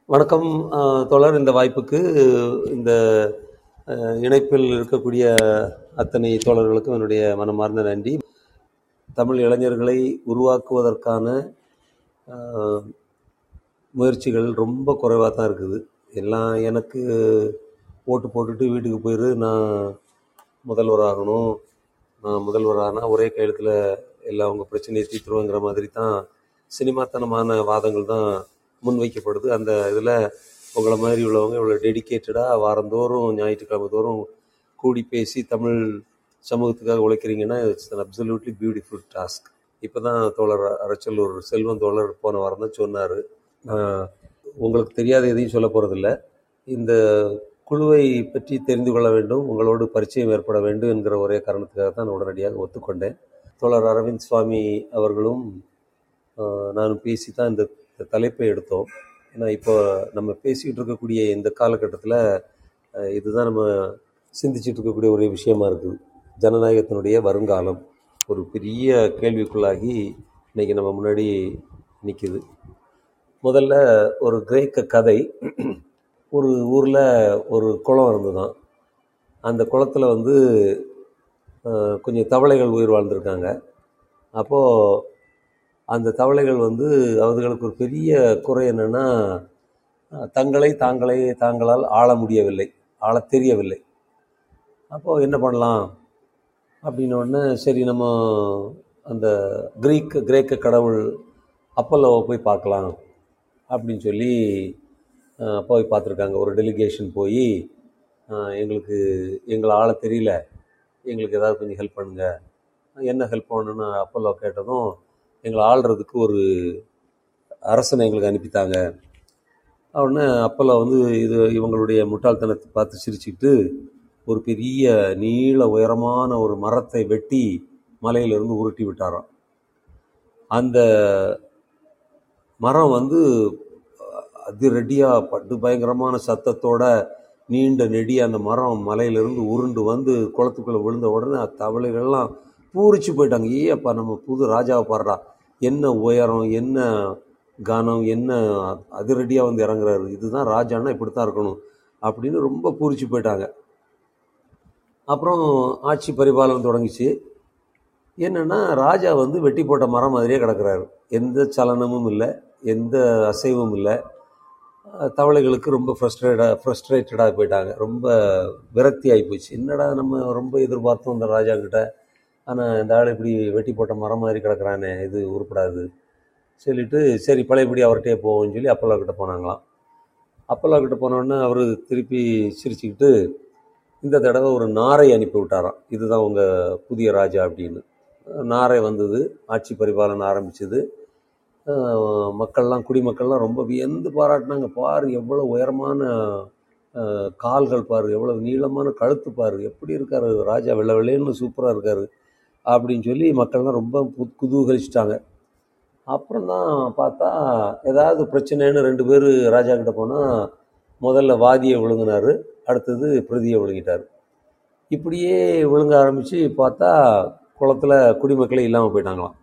வணக்கம் அஹ், தோழர் இந்த வாய்ப்புக்கு இந்த அஹ், இணைப்பில் இருக்கக்கூடிய அத்தனை தோழர்களுக்கும் என்னுடைய மனமார்ந்த நன்றி தமிழ் இளைஞர்களை உருவாக்குவதற்கான அஹ், முயற்சிகள் ரொம்ப குறைவாக தான் இருக்குது எல்லாம் எனக்கு ஓட்டு போட்டுட்டு வீட்டுக்கு போயிரு நான் முதல்வர் ஆகணும் நான் முதல்வர் ஆனால் ஒரே கையெழுத்தில் எல்லா உங்கள் பிரச்சனையை தீர்த்துருவேங்கிற மாதிரி தான் சினிமாத்தனமான வாதங்கள் தான் முன்வைக்கப்படுது அந்த இதில் உங்களை மாதிரி உள்ளவங்க இவ்வளோ டெடிக்கேட்டடாக வாரந்தோறும் ஞாயிற்றுக்கிழமை தோறும் கூடி பேசி தமிழ் சமூகத்துக்காக உழைக்கிறீங்கன்னா it's an absolutely beautiful task இப்போ தான் தோழர் அரச்சலூர் செல்வம் தோழர் போன வாரம் தான் சொன்னார் உங்களுக்கு தெரியாத எதையும் சொல்ல போகிறதில்ல இந்த குழுவை பற்றி தெரிந்து கொள்ள வேண்டும் உங்களோடு பரிச்சயம் ஏற்பட வேண்டும் என்கிற ஒரே காரணத்துக்காக தான் நான் உடனடியாக ஒத்துக்கொண்டேன் தோழர் அரவிந்த் சுவாமி அவர்களும் ஆஹ், நானும் பேசி தான் இந்த இந்த தலைப்பை எடுத்தோம் ஏன்னா இப்போ நம்ம பேசிக்கிட்டு இருக்கக்கூடிய இந்த காலகட்டத்தில் இதுதான் நம்ம சிந்திச்சுட்டு இருக்கக்கூடிய ஒரு விஷயமா இருக்குது ஜனநாயகத்தினுடைய வருங்காலம் ஒரு பெரிய கேள்விக்குள்ளாகி இன்னைக்கு நம்ம முன்னாடி நிற்கிது முதல்ல ஒரு கிரேக்க கதை ஒரு ஊரில் ஒரு குளம் இருந்துதான் அந்த குளத்துல வந்து அஹ், கொஞ்சம் தவளைகள் உயிர் வாழ்ந்திருக்காங்க அப்போது அந்த தவளைகள் வந்து அவர்களுக்கு ஒரு பெரிய குறை என்னென்னா தங்களை தாங்களே தாங்களால் ஆள முடியவில்லை ஆளத் தெரியவில்லை அப்போது என்ன பண்ணலாம் அப்படின்ன உடனே சரி நம்ம அந்த கிரீக் கிரேக்க கடவுள் அப்பல்லோவை போய் பார்க்கலாம் அப்படின்னு சொல்லி அஹ், போய் பார்த்துருக்காங்க ஒரு டெலிகேஷன் போய் அஹ், எங்களுக்கு எங்களை ஆள தெரியல எங்களுக்கு ஏதாவது கொஞ்சம் ஹெல்ப் பண்ணுங்க என்ன ஹெல்ப் பண்ணணும்னு அப்பல்லோ கேட்டதும் எங்களை ஆள்றதுக்கு ஒரு அரசனை எங்களுக்கு அனுப்பித்தாங்க உடனே அப்பல்லோ வந்து இது இவங்களுடைய முட்டாள்தனத்தை பார்த்து சிரிச்சுக்கிட்டு ஒரு பெரிய நீள உயரமான ஒரு மரத்தை வெட்டி மலையிலிருந்து உருட்டி விட்டாராம் அந்த மரம் வந்து அதிரடியாக பட்டு பயங்கரமான சத்தத்தோட நீண்ட நெடிய அந்த மரம் மலையிலிருந்து உருண்டு வந்து குளத்துக்குள்ளே விழுந்த உடனே அந்த தவளைகள்லாம் பூரிச்சு போயிட்டாங்க ஏ அப்பா நம்ம புது ராஜாவை பாடுறா என்ன உயரம் என்ன கானம் என்ன அதிரடியாக வந்து இறங்குறாரு இதுதான் ராஜான்னா இப்படி தான் இருக்கணும் அப்படின்னு ரொம்ப பூரிச்சு போயிட்டாங்க அப்புறம் ஆட்சி பரிபாலனம் தொடங்கிச்சு என்னன்னா ராஜா வந்து வெட்டி போட்ட மரம் மாதிரியே கிடக்குறாரு எந்த சலனமும் இல்லை எந்த அசைவும் இல்லை அஹ் தவளைகளுக்கு ரொம்ப ஃப்ரஸ்ட்ரேட்டாக ஃப்ரஸ்ட்ரேட்டடாக போயிட்டாங்க ரொம்ப விரக்தி ஆகி போச்சு என்னடா நம்ம ரொம்ப எதிர்பார்த்தோம் இந்த ராஜா கிட்ட ஆனால் இந்த ஆள் இப்படி வெட்டி போட்ட மரம் மாதிரி கிடக்குறானே இது உருப்படாது சொல்லிட்டு சரி பழையபடி அவர்கிட்டயே போவோம்னு சொல்லி அப்பல்லோ கிட்ட போனாங்களாம் அப்பல்லோ கிட்ட போனோடனே அவர் திருப்பி சிரிச்சுக்கிட்டு இந்த தடவை ஒரு நாரை அனுப்பி விட்டாராம் இதுதான் உங்கள் புதிய ராஜா அப்படின்னு நாரை வந்தது ஆட்சி பரிபாலனை ஆரம்பிச்சது அஹ் மக்கள்லாம் குடிமக்கள்லாம் ரொம்ப வியந்து பாராட்டினாங்க பாரு எவ்வளோ உயரமான அஹ், கால்கள் பாரு எவ்வளோ நீளமான கழுத்து பாரு எப்படி இருக்காரு ராஜா வெள்ளை வெள்ளைன்னு சூப்பராக இருக்காரு அப்படின்னு சொல்லி மக்கள்லாம் ரொம்ப கு- குதூகலிச்சிட்டாங்க அப்புறம் தான் பார்த்தா ஏதாவது பிரச்சனைன்னு ரெண்டு பேர் ராஜா கிட்ட போனால் முதல்ல வாதியை விழுங்கினார் அடுத்தது பிரதியை விழுங்கிட்டார் இப்படியே விழுங்க ஆரம்பித்து பார்த்தா குளத்துல குடிமக்களே இல்லாமல் போயிட்டாங்களாம்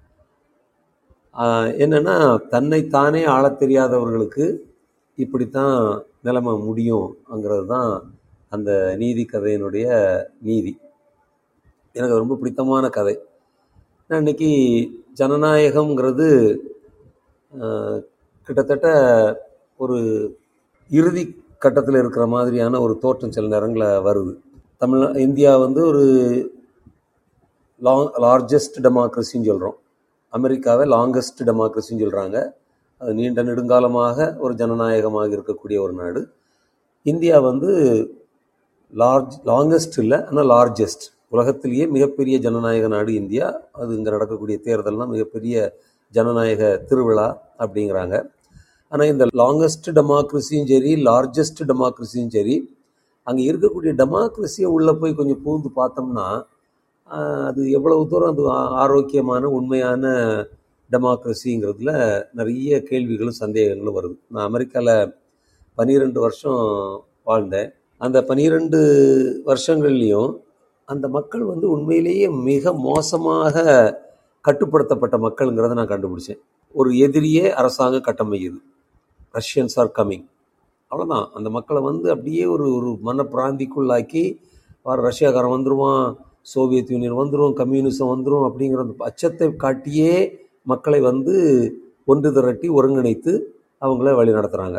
ஆஹ் என்னன்னா தன்னைத்தானே ஆளத் தெரியாதவர்களுக்கு இப்படித்தான் நிலைமை முடியும்ங்கிறது தான் அந்த நீதி கதையினுடைய நீதி எனக்கு அது ரொம்ப பிடித்தமான கதை நான் இன்னைக்கு ஜனநாயகம்ங்கிறது ஆஹ், கிட்டத்தட்ட ஒரு இறுதி கட்டத்தில் இருக்கிற மாதிரியான ஒரு தோற்றம் சில நேரங்களில் வருது தமிழ் இந்தியா வந்து ஒரு லாங் லார்ஜஸ்ட் டெமோக்ரஸின்னு சொல்கிறோம் அமெரிக்காவை லாங்கஸ்ட் டெமோக்ரஸின்னு சொல்கிறாங்க அது நீண்ட நெடுங்காலமாக ஒரு ஜனநாயகமாக இருக்கக்கூடிய ஒரு நாடு இந்தியா வந்து லார்ஜ் லாங்கஸ்ட் இல்லை ஆனால் லார்ஜஸ்ட் உலகத்திலேயே மிகப்பெரிய ஜனநாயக நாடு இந்தியா அது இங்கே நடக்கக்கூடிய தேர்தல்லாம் மிகப்பெரிய ஜனநாயக திருவிழா அப்படிங்கிறாங்க ஆனால் இந்த லாங்கஸ்ட் டெமோக்ரஸியும் சரி லார்ஜஸ்ட் டெமோக்ரஸியும் சரி அங்கே இருக்கக்கூடிய டெமோக்ரஸியை உள்ளே போய் கொஞ்சம் பூந்து பார்த்தோம்னா ஆஹ், அது எவ்வளவு தூரம் அது ஆ- ஆரோக்கியமான உண்மையான டெமோக்ரஸிங்கிறதுல நிறைய கேள்விகளும் சந்தேகங்களும் வருது நான் அமெரிக்காவில் பன்னிரெண்டு வருஷம் வாழ்ந்தேன் அந்த பன்னிரெண்டு வருஷங்கள்லையும் அந்த மக்கள் வந்து உண்மையிலேயே மிக மோசமாக கட்டுப்படுத்தப்பட்ட மக்களுங்கிறத நான் கண்டுபிடிச்சேன் ஒரு எதிரியே அரசாங்கம் கட்டமைக்குது ரஷ்யன்ஸ் ஆர் கம்மிங் அவ்வளோதான் அந்த மக்களை வந்து அப்படியே ஒரு ஒரு மனப்பிராந்திக்குள்ளாக்கி வர ரஷ்யாக்காரன் வந்துடுவான் சோவியத் யூனியன் வந்துடும் கம்யூனிசம் வந்துடும் அப்படிங்கிற அந்த அச்சத்தை காட்டியே மக்களை வந்து ஒன்று திரட்டி ஒருங்கிணைத்து அவங்கள வழி நடத்துகிறாங்க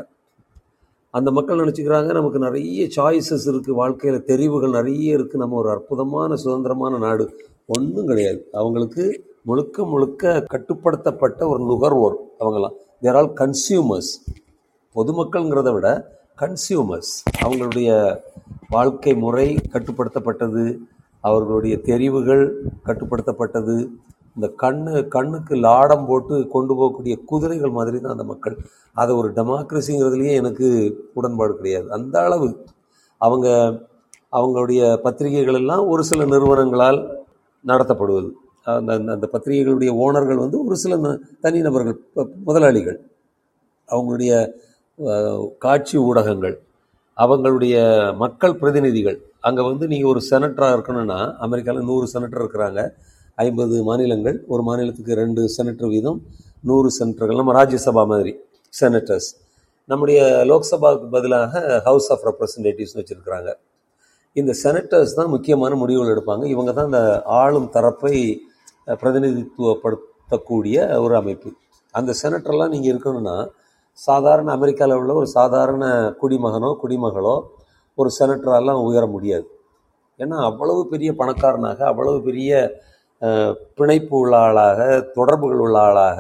அந்த மக்கள் நினச்சிக்கிறாங்க நமக்கு நிறைய சாய்ஸஸ் இருக்குது வாழ்க்கையில் தெரிவுகள் நிறைய இருக்குது நம்ம ஒரு அற்புதமான சுதந்திரமான நாடு ஒன்றும் கிடையாது அவங்களுக்கு முழுக்க முழுக்க கட்டுப்படுத்தப்பட்ட ஒரு நுகர்வோர் அவங்களாம் தேர் ஆல் கன்சியூமர்ஸ் பொதுமக்கள்ங்கிறத விட கன்சியூமர்ஸ் அவங்களுடைய வாழ்க்கை முறை கட்டுப்படுத்தப்பட்டது அவர்களுடைய தெரிவுகள் கட்டுப்படுத்தப்பட்டது இந்த கண்ணு கண்ணுக்கு லாடம் போட்டு கொண்டு போகக்கூடிய குதிரைகள் மாதிரி தான் அந்த மக்கள் அதை ஒரு டெமோக்ரஸிங்கிறதுலையே எனக்கு உடன்பாடு கிடையாது அந்த அளவு அவங்க அவங்களுடைய பத்திரிகைகள் எல்லாம் ஒரு சில நிறுவனங்களால் நடத்தப்படுவது அந்த அந்த- அந்த பத்திரிகைகளுடைய ஓனர்கள் வந்து ஒரு சில ந- தனிநபர்கள் ப- முதலாளிகள் அவங்களுடைய அஹ், காட்சி ஊடகங்கள் அவங்களுடைய மக்கள் பிரதிநிதிகள் அங்கே வந்து நீங்கள் ஒரு செனட்டராக இருக்கணும்னா அமெரிக்காவில் நூறு செனட்டர் இருக்கிறாங்க ஐம்பது மாநிலங்கள் ஒரு மாநிலத்துக்கு ரெண்டு செனட்டர் வீதம் நூறு செனட்டர்கள் நம்ம ராஜ்யசபா மாதிரி செனட்டர்ஸ் நம்முடைய லோக்சபாவுக்கு பதிலாக ஹவுஸ் ஆஃப் ரெப்ரசன்டேட்டிவ்ஸ்னு வச்சுருக்கிறாங்க இந்த செனட்டர்ஸ் தான் முக்கியமான முடிவுகள் எடுப்பாங்க இவங்க தான் இந்த ஆளும் தரப்பை அஹ், பிரதிநிதித்துவப்படுத்தக்கூடிய ஒரு அமைப்பு அந்த செனட்டர்லாம் நீங்கள் இருக்கணும்னா சாதாரண அமெரிக்காவில் உள்ள ஒரு சாதாரண குடிமகனோ குடிமகளோ ஒரு செனட்டரெல்லாம் உயர முடியாது ஏன்னா அவ்வளவு பெரிய பணக்காரனாக அவ்வளவு பெரிய அஹ், பிணைப்பு உள்ள ஆளாக தொடர்புகள் உள்ள ஆளாக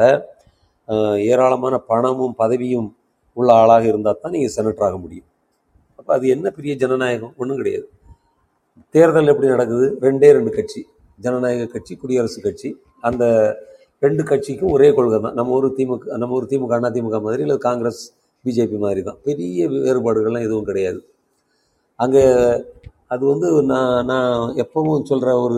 அஹ், ஏராளமான பணமும் பதவியும் உள்ள ஆளாக இருந்தால் தான் நீங்கள் செனட்டர் ஆக முடியும் அப்போ அது என்ன பெரிய ஜனநாயகம் ஒன்றும் கிடையாது தேர்தல் எப்படி நடக்குது ரெண்டே ரெண்டு கட்சி ஜனநாயக கட்சி குடியரசுக் கட்சி அந்த ரெண்டு கட்சிக்கும் ஒரே கொள்கை தான் நம்ம ஒரு திமுக நம்ம ஒரு திமுக அண்ணா திமுக மாதிரி இல்லை காங்கிரஸ் பிஜேபி மாதிரி தான் பெரிய வேறுபாடுகள்லாம் எதுவும் கிடையாது அங்கே அது வந்து நான் நான் எப்பவும் சொல்கிற ஒரு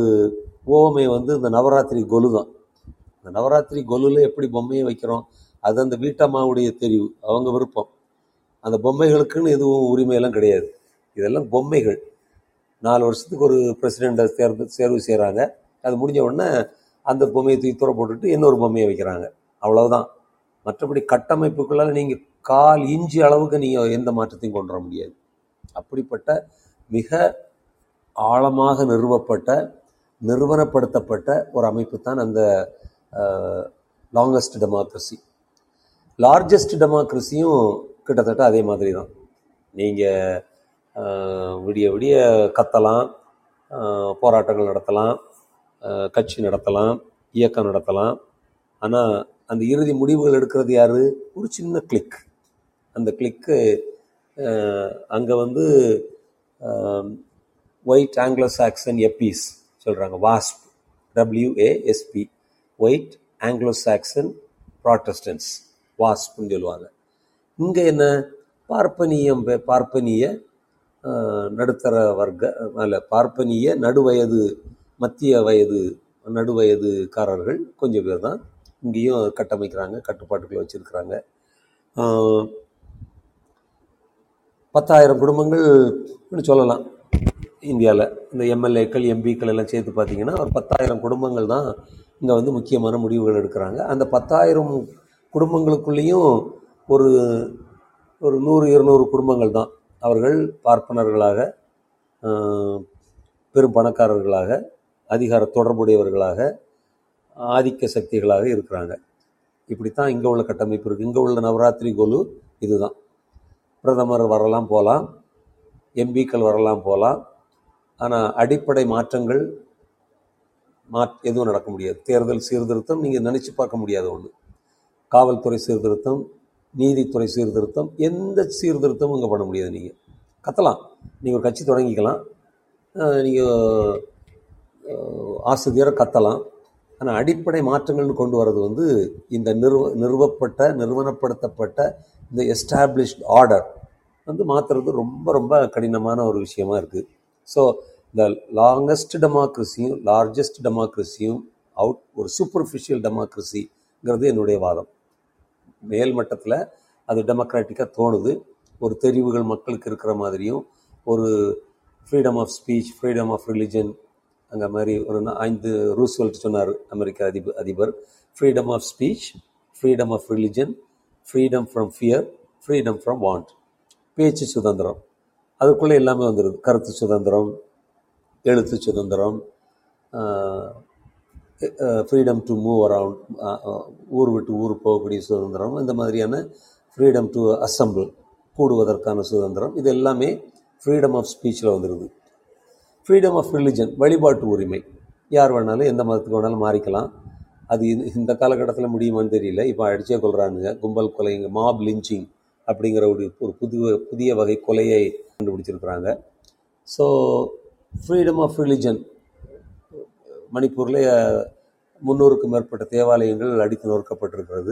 ஓமை வந்து இந்த நவராத்திரி கொலு தான் இந்த நவராத்திரி கொலுல எப்படி பொம்மையை வைக்கிறோம் அது அந்த வீட்டம்மாவுடைய தெரிவு அவங்க விருப்பம் அந்த பொம்மைகளுக்குன்னு எதுவும் உரிமையெல்லாம் கிடையாது இதெல்லாம் பொம்மைகள் நாலு வருஷத்துக்கு ஒரு பிரசிடெண்ட்டை தேர்ந்து தேர்வு செய்கிறாங்க அது முடிஞ்ச உடனே அந்த பொம்மையை தூக்கி தூர போட்டுட்டு இன்னொரு பொம்மையை வைக்கிறாங்க அவ்வளவுதான் மற்றபடி கட்டமைப்புக்குள்ளால நீங்கள் கால் இஞ்சி அளவுக்கு நீங்கள் எந்த மாற்றத்தையும் கொண்டு வர முடியாது அப்படிப்பட்ட மிக ஆழமாக நிறுவப்பட்ட நிறுவனப்படுத்தப்பட்ட ஒரு அமைப்பு தான் அந்த லாங்கஸ்ட் டெமோக்ரஸி லார்ஜஸ்ட் டெமோக்ரஸியும் கிட்டத்தட்ட அதே மாதிரி தான் நீங்கள் விடிய விடிய கத்தலாம் ஆஹ் போராட்டங்கள் நடத்தலாம் ஆஹ் கட்சி நடத்தலாம் இயக்கம் நடத்தலாம் ஆனால் அந்த இறுதி முடிவுகள் எடுக்கிறது யாரு ஒரு சின்ன கிளிக் அந்த கிளிக்கு அங்கே வந்து ஒயிட் ஆங்கிலோ சாக்சன் எப்பீஸ் சொல்கிறாங்க வாஸ்ப் W A S P white Anglo Saxon Protestants வாஸ்ப்னு சொல்லுவாங்க இங்கே என்ன பார்ப்பனியம் பே- பார்ப்பனிய ஆஹ், நடுத்தர வர்க்க அல்ல பார்ப்பனிய நடுவயது மத்திய வயது நடுவயதுக்காரர்கள் கொஞ்சம் பேர் தான் இங்கேயும் கட்டமைக்கிறாங்க கட்டுப்பாட்டுக்குள்ள வச்சுருக்கிறாங்க பத்தாயிரம் குடும்பங்கள்னு சொல்லலாம் இந்தியாவில் இந்த எம்எல்ஏக்கள் எம்பிக்கள் எல்லாம் சேர்த்து பார்த்தீங்கன்னா ஒரு பத்தாயிரம் குடும்பங்கள் தான் இங்கே வந்து முக்கியமான முடிவுகள் எடுக்கிறாங்க அந்த பத்தாயிரம் குடும்பங்களுக்குள்ளேயும் ஒரு ஒரு நூறு இருநூறு குடும்பங்கள் தான் அவர்கள் பார்ப்பனர்களாக ஆஹ், பெரும் பணக்காரர்களாக அதிகார தொடர்புடையவர்களாக ஆதிக்க சக்திகளாக இருக்கிறாங்க இப்படித்தான் இங்கே உள்ள கட்டமைப்பு இருக்குது இங்கே உள்ள நவராத்திரி கொலு இதுதான் பிரதமர் வரலாம் போகலாம் எம்பிக்கள் வரலாம் போகலாம் ஆனால் அடிப்படை மாற்றங்கள் மா எதுவும் நடக்க முடியாது தேர்தல் சீர்திருத்தம் நீங்கள் நினச்சி பார்க்க முடியாத ஒன்று காவல்துறை சீர்திருத்தம் நீதித்துறை சீர்திருத்தம் எந்த சீர்திருத்தமும் இங்கே பண்ண முடியாது நீங்கள் கத்தலாம் நீங்கள் ஒரு கட்சி தொடங்கிக்கலாம் நீங்கள் ஆசிரியரை கத்தலாம் ஆனால் அடிப்படை மாற்றங்கள்னு கொண்டு வர்றது வந்து இந்த நிறுவ நிறுவப்பட்ட நிறுவனப்படுத்தப்பட்ட இந்த எஸ்டாப்ளிஷ்ட் ஆர்டர் வந்து மாற்றுறது ரொம்ப ரொம்ப கடினமான ஒரு விஷயமா இருக்குது ஸோ இந்த லாங்கஸ்ட் டெமோக்ரஸியும் லார்ஜஸ்ட் டெமோக்ரஸியும் அவுட் ஒரு சூப்பர்ஃபிஷியல் டெமோக்ரஸிங்கிறது என்னுடைய வாதம் மேல் மட்டத்தில் அது டெமோக்ராட்டிக்காக தோணுது ஒரு தெரிவுகள் மக்களுக்கு இருக்கிற மாதிரியும் ஒரு freedom of speech freedom of religion அங்கே மாதிரி ஒரு நா- ஐந்து ரூஸ்வெல்ட் சொன்னார் அமெரிக்க அதிபர் அதிபர் freedom of speech freedom of religion freedom from fear freedom from want பேச்சு சுதந்திரம் அதுக்குள்ளே எல்லாமே வந்துடுது கருத்து சுதந்திரம் எழுத்து சுதந்திரம் ஃப்ரீடம் டு மூவ் அரவுண்ட் ஊர் விட்டு ஊர் போகக்கூடிய சுதந்திரம் இந்த மாதிரியான ஃப்ரீடம் டு அசம்பிள் கூடுவதற்கான சுதந்திரம் இது எல்லாமே ஃப்ரீடம் ஆஃப் ஸ்பீச்சில் வந்துடுது ஃப்ரீடம் ஆஃப் ரிலிஜன் வழிபாட்டு உரிமை யார் வேணாலும் எந்த மதத்துக்கு வேணாலும் மாறிக்கலாம் அது இந்த- இந்த காலகட்டத்தில் முடியுமான்னு தெரியல இப்போ அடிச்சே கொள்றானுங்க கும்பல் கொலைங்க மாப் லிஞ்சிங் அப்படிங்கிற ஒரு ஒரு புது புதிய வகை கொலையை கண்டுபிடிச்சிருக்கிறாங்க ஸோ ஃப்ரீடம் ஆஃப் ரிலிஜன் மணிப்பூரில் முந்நூறுக்கும் மேற்பட்ட தேவாலயங்கள் அடித்து நொறுக்கப்பட்டிருக்கிறது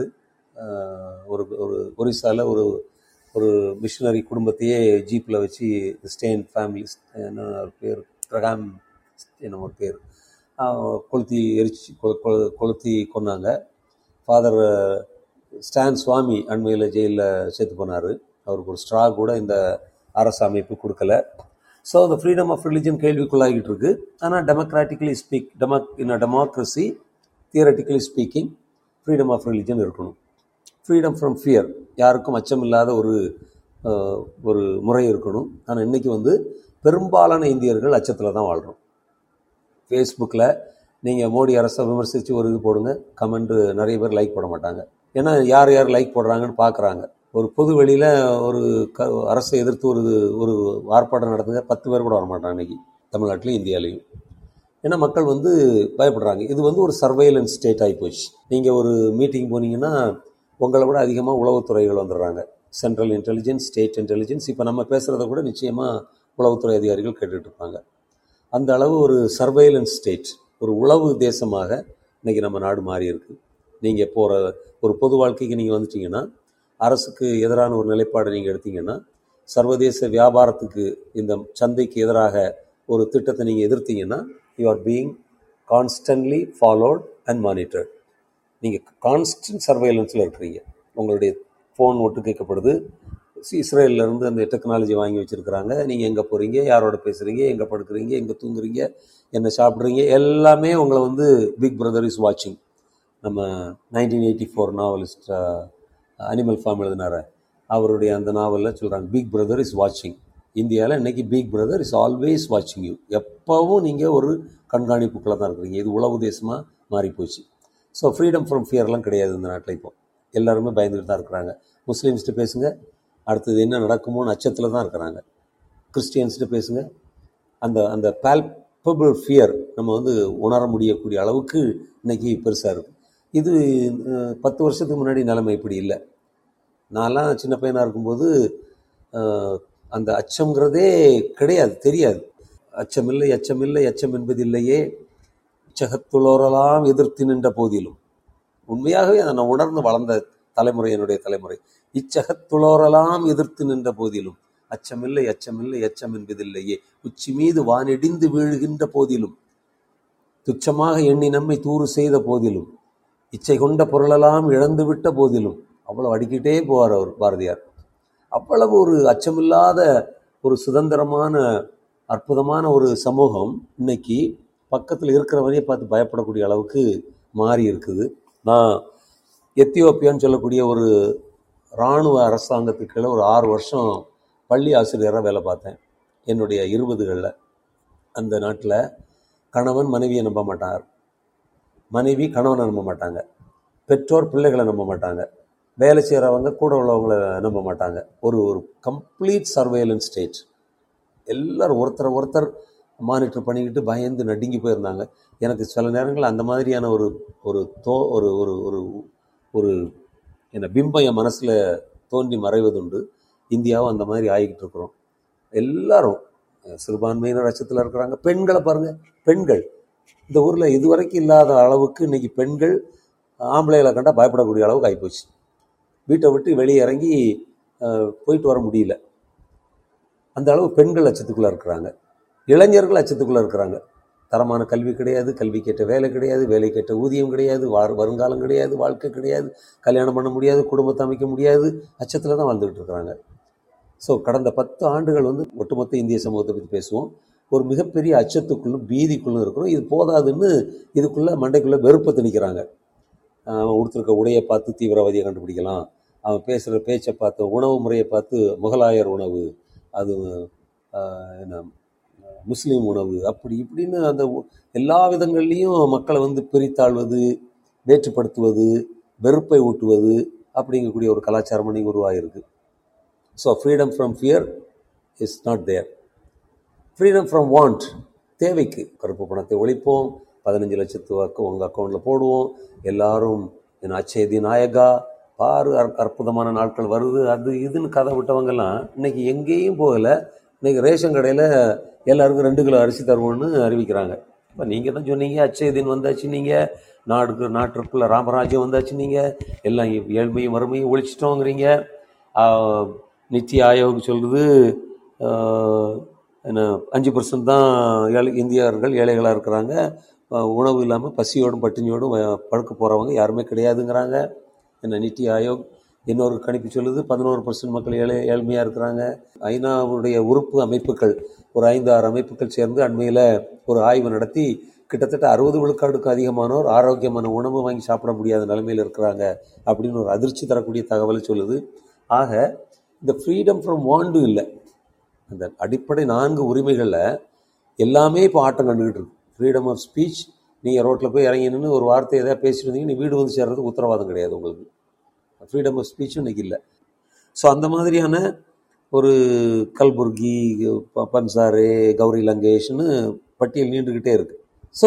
அஹ், ஒரு ஒரு ஒரிசால ஒரு ஒரு மிஷினரி குடும்பத்தையே ஜீப்பில் வச்சு ஸ்டேன் ஃபேமிலி என்ன ஒரு பேர் கிரகாம் என்ன ஒரு பேர் அஹ், கொளுத்தி எரிச்சு கொ- கொ- கொளுத்தி கொன்னாங்க ஃபாதர் ஸ்டான் சுவாமி அண்மையில் ஜெயிலில் செத்து போனார் அவருக்கு ஒரு ஸ்ட்ரா கூட இந்த அரசு அமைப்பு கொடுக்கல so the freedom of religion கேள்விக்குள்ளாகிட்டு இருக்கு ஆனால் டெமோக்ராட்டிக்கலி ஸ்பீக் டெமோக் in a democracy theoretically speaking freedom of religion இருக்கணும் ஃப்ரீடம் ஃப்ரம் ஃபியர் யாருக்கும் அச்சம் இல்லாத ஒரு அஹ், ஒரு முறை இருக்கணும் ஆனால் இன்னைக்கு வந்து பெரும்பாலான இந்தியர்கள் அச்சத்தில் தான் வாழ்கிறோம் ஃபேஸ்புக்கில் நீங்கள் மோடி அரசை விமர்சித்து ஒரு இது போடுங்க கமெண்ட் நிறைய பேர் லைக் போட மாட்டாங்க ஏன்னா யார் யார் லைக் போடுறாங்கன்னு பார்க்குறாங்க ஒரு பொது வெளியில் ஒரு க அரசை எதிர்த்து ஒரு ஒரு ஆர்ப்பாட்டம் நடத்துங்க பத்து பேர் கூட வர மாட்டாங்க இன்னைக்கு தமிழ்நாட்டிலையும் இந்தியாலையும் ஏன்னா மக்கள் வந்து பயப்படுறாங்க இது வந்து ஒரு சர்வைலன்ஸ் ஸ்டேட் ஆகி போச்சு நீங்கள் ஒரு மீட்டிங் போனீங்கன்னா உங்களை விட அதிகமாக உளவுத்துறைகள் வந்துடுறாங்க சென்ட்ரல் இன்டெலிஜென்ஸ் ஸ்டேட் இன்டெலிஜென்ஸ் இப்போ நம்ம பேசுகிறத கூட நிச்சயமாக உளவுத்துறை அதிகாரிகள் கேட்டுட்டு இருப்பாங்க அந்த அளவு ஒரு சர்வைலன்ஸ் ஸ்டேட் ஒரு உளவு தேசமாக இன்னைக்கு நம்ம நாடு மாறி இருக்கு நீங்கள் போகிற ஒரு பொது வாழ்க்கைக்கு நீங்கள் வந்துட்டீங்கன்னா அரசுக்கு எதிரான ஒரு நிலைப்பாடை நீங்கள் எடுத்தீங்கன்னா சர்வதேச வியாபாரத்துக்கு இந்த சந்தைக்கு எதிராக ஒரு திட்டத்தை நீங்கள் எதிர்த்தீங்கன்னா you are being constantly followed and monitored நீங்கள் கான்ஸ்டன்ட் சர்வைலன்ஸில் இருக்கிறீங்க உங்களுடைய ஃபோன் ஒட்டு கேட்கப்படுது சி- இஸ்ரேல்ல இருந்து அந்த டெக்னாலஜி வாங்கி வச்சுருக்கிறாங்க நீங்கள் எங்கே போகிறீங்க யாரோட பேசுகிறீங்க எங்கே படுக்கிறீங்க எங்கே தூங்குறீங்க என்ன சாப்பிட்றீங்க எல்லாமே உங்களை வந்து பிக் பிரதர் இஸ் வாட்சிங் நம்ம nineteen eighty four novelist Animal Farm எழுதினார அவருடைய அந்த நாவலில் சொல்கிறாங்க பிக் பிரதர் இஸ் வாட்சிங் இந்தியாவில் இன்னைக்கு பிக் பிரதர் இஸ் ஆல்வேஸ் வாட்சிங் யூ எப்போவும் நீங்கள் ஒரு கண்காணிப்புக்குள்ளே தான் இருக்கிறீங்க இது உளவு தேசமாக மாறி போச்சு ஸோ ஃப்ரீடம் ஃப்ரம் ஃபியர்லாம் கிடையாது இந்த நாட்டில் இப்போ எல்லாருமே பயந்துட்டு தான் இருக்கிறாங்க முஸ்லீம்ஸ்ட்டு பேசுங்க அடுத்தது என்ன நடக்குமோன்னு அச்சத்தில் தான் இருக்கிறாங்க கிறிஸ்டியன்ஸ்ட்டு பேசுங்க அந்த அந்த பால்பபிள் ஃபியர் நம்ம வந்து உணர முடியக்கூடிய அளவுக்கு இன்னைக்கு பெருசாக இருக்குது இது அஹ், பத்து வருஷத்துக்கு முன்னாடி நிலைமை இப்படி இல்லை நான்லாம் சின்ன பையனாக இருக்கும்போது அஹ், அந்த அச்சம்ங்கிறதே கிடையாது தெரியாது அச்சமில்லை அச்சமில்லை அச்சம் என்பதில்லையே உச்சகத்துளோரெல்லாம் எதிர்த்து நின்ற போதிலும் உண்மையாகவே அதை நான் உணர்ந்து வளர்ந்த தலைமுறை என்னுடைய தலைமுறை இச்சகத்துளோரெல்லாம் எதிர்த்து நின்ற போதிலும் அச்சமில்லை அச்சமில்லை அச்சம் என்பதில்லையே உச்சி மீது வானிடிந்து வீழுகின்ற போதிலும் துச்சமாக எண்ணி நம்மை தூறு செய்த போதிலும் இச்சை கொண்ட பொருளெல்லாம் இழந்துவிட்ட போதிலும் அவ்வளவு அடிக்கிட்டே போவார் அவர் பாரதியார் அவ்வளவு ஒரு அச்சமில்லாத ஒரு சுதந்திரமான அற்புதமான ஒரு சமூகம் இன்னைக்கு பக்கத்தில் இருக்கிறவரையே பார்த்து பயப்படக்கூடிய அளவுக்கு மாறி இருக்குது நான் எத்தியோப்பியான்னு சொல்லக்கூடிய ஒரு இராணுவ அரசாங்கத்துக்கு கீழே ஒரு ஆறு வருஷம் பள்ளி ஆசிரியராக வேலை பார்த்தேன் என்னுடைய இருபதுகளில் அந்த நாட்டில் கணவன் மனைவியை நம்ப மாட்டார் மனைவி கணவனை நம்ப மாட்டாங்க பெற்றோர் பிள்ளைகளை நம்ப மாட்டாங்க வேலை செய்கிறவங்க கூட உள்ளவங்கள நம்ப மாட்டாங்க ஒரு ஒரு கம்ப்ளீட் சர்வேலன்ஸ் ஸ்டேட் எல்லாரும் ஒருத்தர் ஒருத்தர் மானிட்டர் பண்ணிக்கிட்டு பயந்து நடுங்கி போயிருந்தாங்க எனக்கு சில நேரங்கள் அந்த மாதிரியான ஒரு ஒரு தோ ஒரு ஒரு ஒரு ஒரு என்ன பிம்பம் என் மனசில் தோன்றி மறைவதுண்டு இந்தியாவும் அந்த மாதிரி ஆகிக்கிட்டு இருக்கிறோம் எல்லாரும் அஹ், சிறுபான்மையினர் அச்சத்தில் இருக்கிறாங்க பெண்களை பாருங்க பெண்கள் இந்த ஊரில் இதுவரைக்கும் இல்லாத அளவுக்கு இன்னைக்கு பெண்கள் ஆம்பளைகளை கண்டா பயப்படக்கூடிய அளவுக்கு ஆகிப்போச்சு வீட்டை விட்டு வெளியே இறங்கி அஹ், போயிட்டு வர முடியல அந்த அளவு பெண்கள் அச்சத்துக்குள்ளே இருக்கிறாங்க இளைஞர்கள் அச்சத்துக்குள்ளே இருக்கிறாங்க தரமான கல்வி கிடையாது கல்வி கேட்ட வேலை கிடையாது வேலை கேட்ட ஊதியம் கிடையாது வார் வருங்காலம் கிடையாது வாழ்க்கை கிடையாது கல்யாணம் பண்ண முடியாது குடும்பத்தை அமைக்க முடியாது அச்சத்தில் தான் வாழ்ந்துக்கிட்டு இருக்கிறாங்க ஸோ கடந்த பத்து ஆண்டுகள் வந்து ஒட்டுமொத்த இந்திய சமூகத்தை பற்றி பேசுவோம் ஒரு மிகப்பெரிய அச்சத்துக்குள்ளும் பீதிக்குள்ளும் இருக்கிறோம் இது போதாதுன்னு இதுக்குள்ளே மண்டைக்குள்ளே வெறுப்பை திணிக்கிறாங்க அவன் உடுத்திருக்க உடையை பார்த்து தீவிரவாதியை கண்டுபிடிக்கலாம் அவன் பேசுகிற பேச்சை பார்த்து உணவு முறையை பார்த்து முகலாயர் உணவு அது ஆஹ், என்ன முஸ்லீம் உணவு அப்படி இப்படின்னு அந்த உ- எல்லா விதங்கள்லேயும் மக்களை வந்து பிரித்தாழ்வது வேற்றுப்படுத்துவது வெறுப்பை ஊட்டுவது அப்படிங்கக்கூடிய ஒரு கலாச்சாரம் இன்னைக்கு உருவாகிருக்கு so freedom from fear is not there freedom from want தேவைக்கு கருப்பு பணத்தை ஒழிப்போம் பதினஞ்சு லட்சத்து வாக்கு உங்கள் அக்கௌண்ட்டில் போடுவோம் எல்லாரும் என் அச்சேதி நாயகா பாரு அற்- அற்புதமான நாட்கள் வருது அது இதுன்னு கதை விட்டவங்கெல்லாம் இன்னைக்கு எங்கேயும் போகலை இன்னைக்கு ரேஷன் கடையில் எல்லாருக்கும் ரெண்டு கிலோ அரிசி தருவோம்னு அறிவிக்கிறாங்க இப்போ நீங்கள் தான் சொன்னீங்க அச்சேதின் வந்தாச்சு நீங்கள் நாடுக்கு நாட்டிற்குள்ள ராமராஜ்யம் வந்தாச்சு நீங்கள் எல்லாம் ஏழ்மையும் வறுமையும் ஒழிச்சிட்டோங்கிறீங்க ஆஹ், நித்தி ஆயோக் சொல்லுது ஆஹ், என்ன அஞ்சு பர்சன்ட் தான் ஏழை இந்தியர்கள் ஏழைகளாக இருக்கிறாங்க அஹ் உணவு இல்லாமல் பசியோடும் பட்டினியோடும் வ- படுக்க போகிறவங்க யாருமே கிடையாதுங்கிறாங்க என்ன நித்தி ஆயோக் இன்னொரு கணிப்பு சொல்லுது பதினோரு பர்சன்ட் மக்கள் ஏழை ஏழ்மையாக இருக்கிறாங்க ஐநாவுடைய உறுப்பு அமைப்புகள் ஒரு ஐந்து ஆறு அமைப்புகள் சேர்ந்து அண்மையில் ஒரு ஆய்வு நடத்தி கிட்டத்தட்ட அறுபது விழுக்காடுக்கு அதிகமானோர் ஆரோக்கியமான உணவு வாங்கி சாப்பிட முடியாத நிலைமையில் இருக்கிறாங்க அப்படின்னு ஒரு அதிர்ச்சி தரக்கூடிய தகவலை சொல்லுது ஆக இந்த ஃப்ரீடம் ஃப்ரம் வாண்டு இல்லை அந்த அடிப்படை நான்கு உரிமைகளில் எல்லாமே இப்போ ஆட்டம் கண்டுக்கிட்டு இருக்கு ஃப்ரீடம் ஆஃப் ஸ்பீச் நீங்கள் ரோட்டில் போய் இறங்கி நின்று ஒரு வார்த்தை எதாவது பேசிட்டு இருந்தீங்க நீ வீடு வந்து சேர்றதுக்கு உத்தரவாதம் கிடையாது உங்களுக்கு ஃப்ரீடம் ஆஃப் ஸ்பீச்சும் இன்னைக்கு இல்லை ஸோ அந்த மாதிரியான ஒரு கல்புர்கி ப- பன்சாரே கௌரி லங்கேஷ்னு பட்டியல் நீண்டுக்கிட்டே இருக்கு ஸோ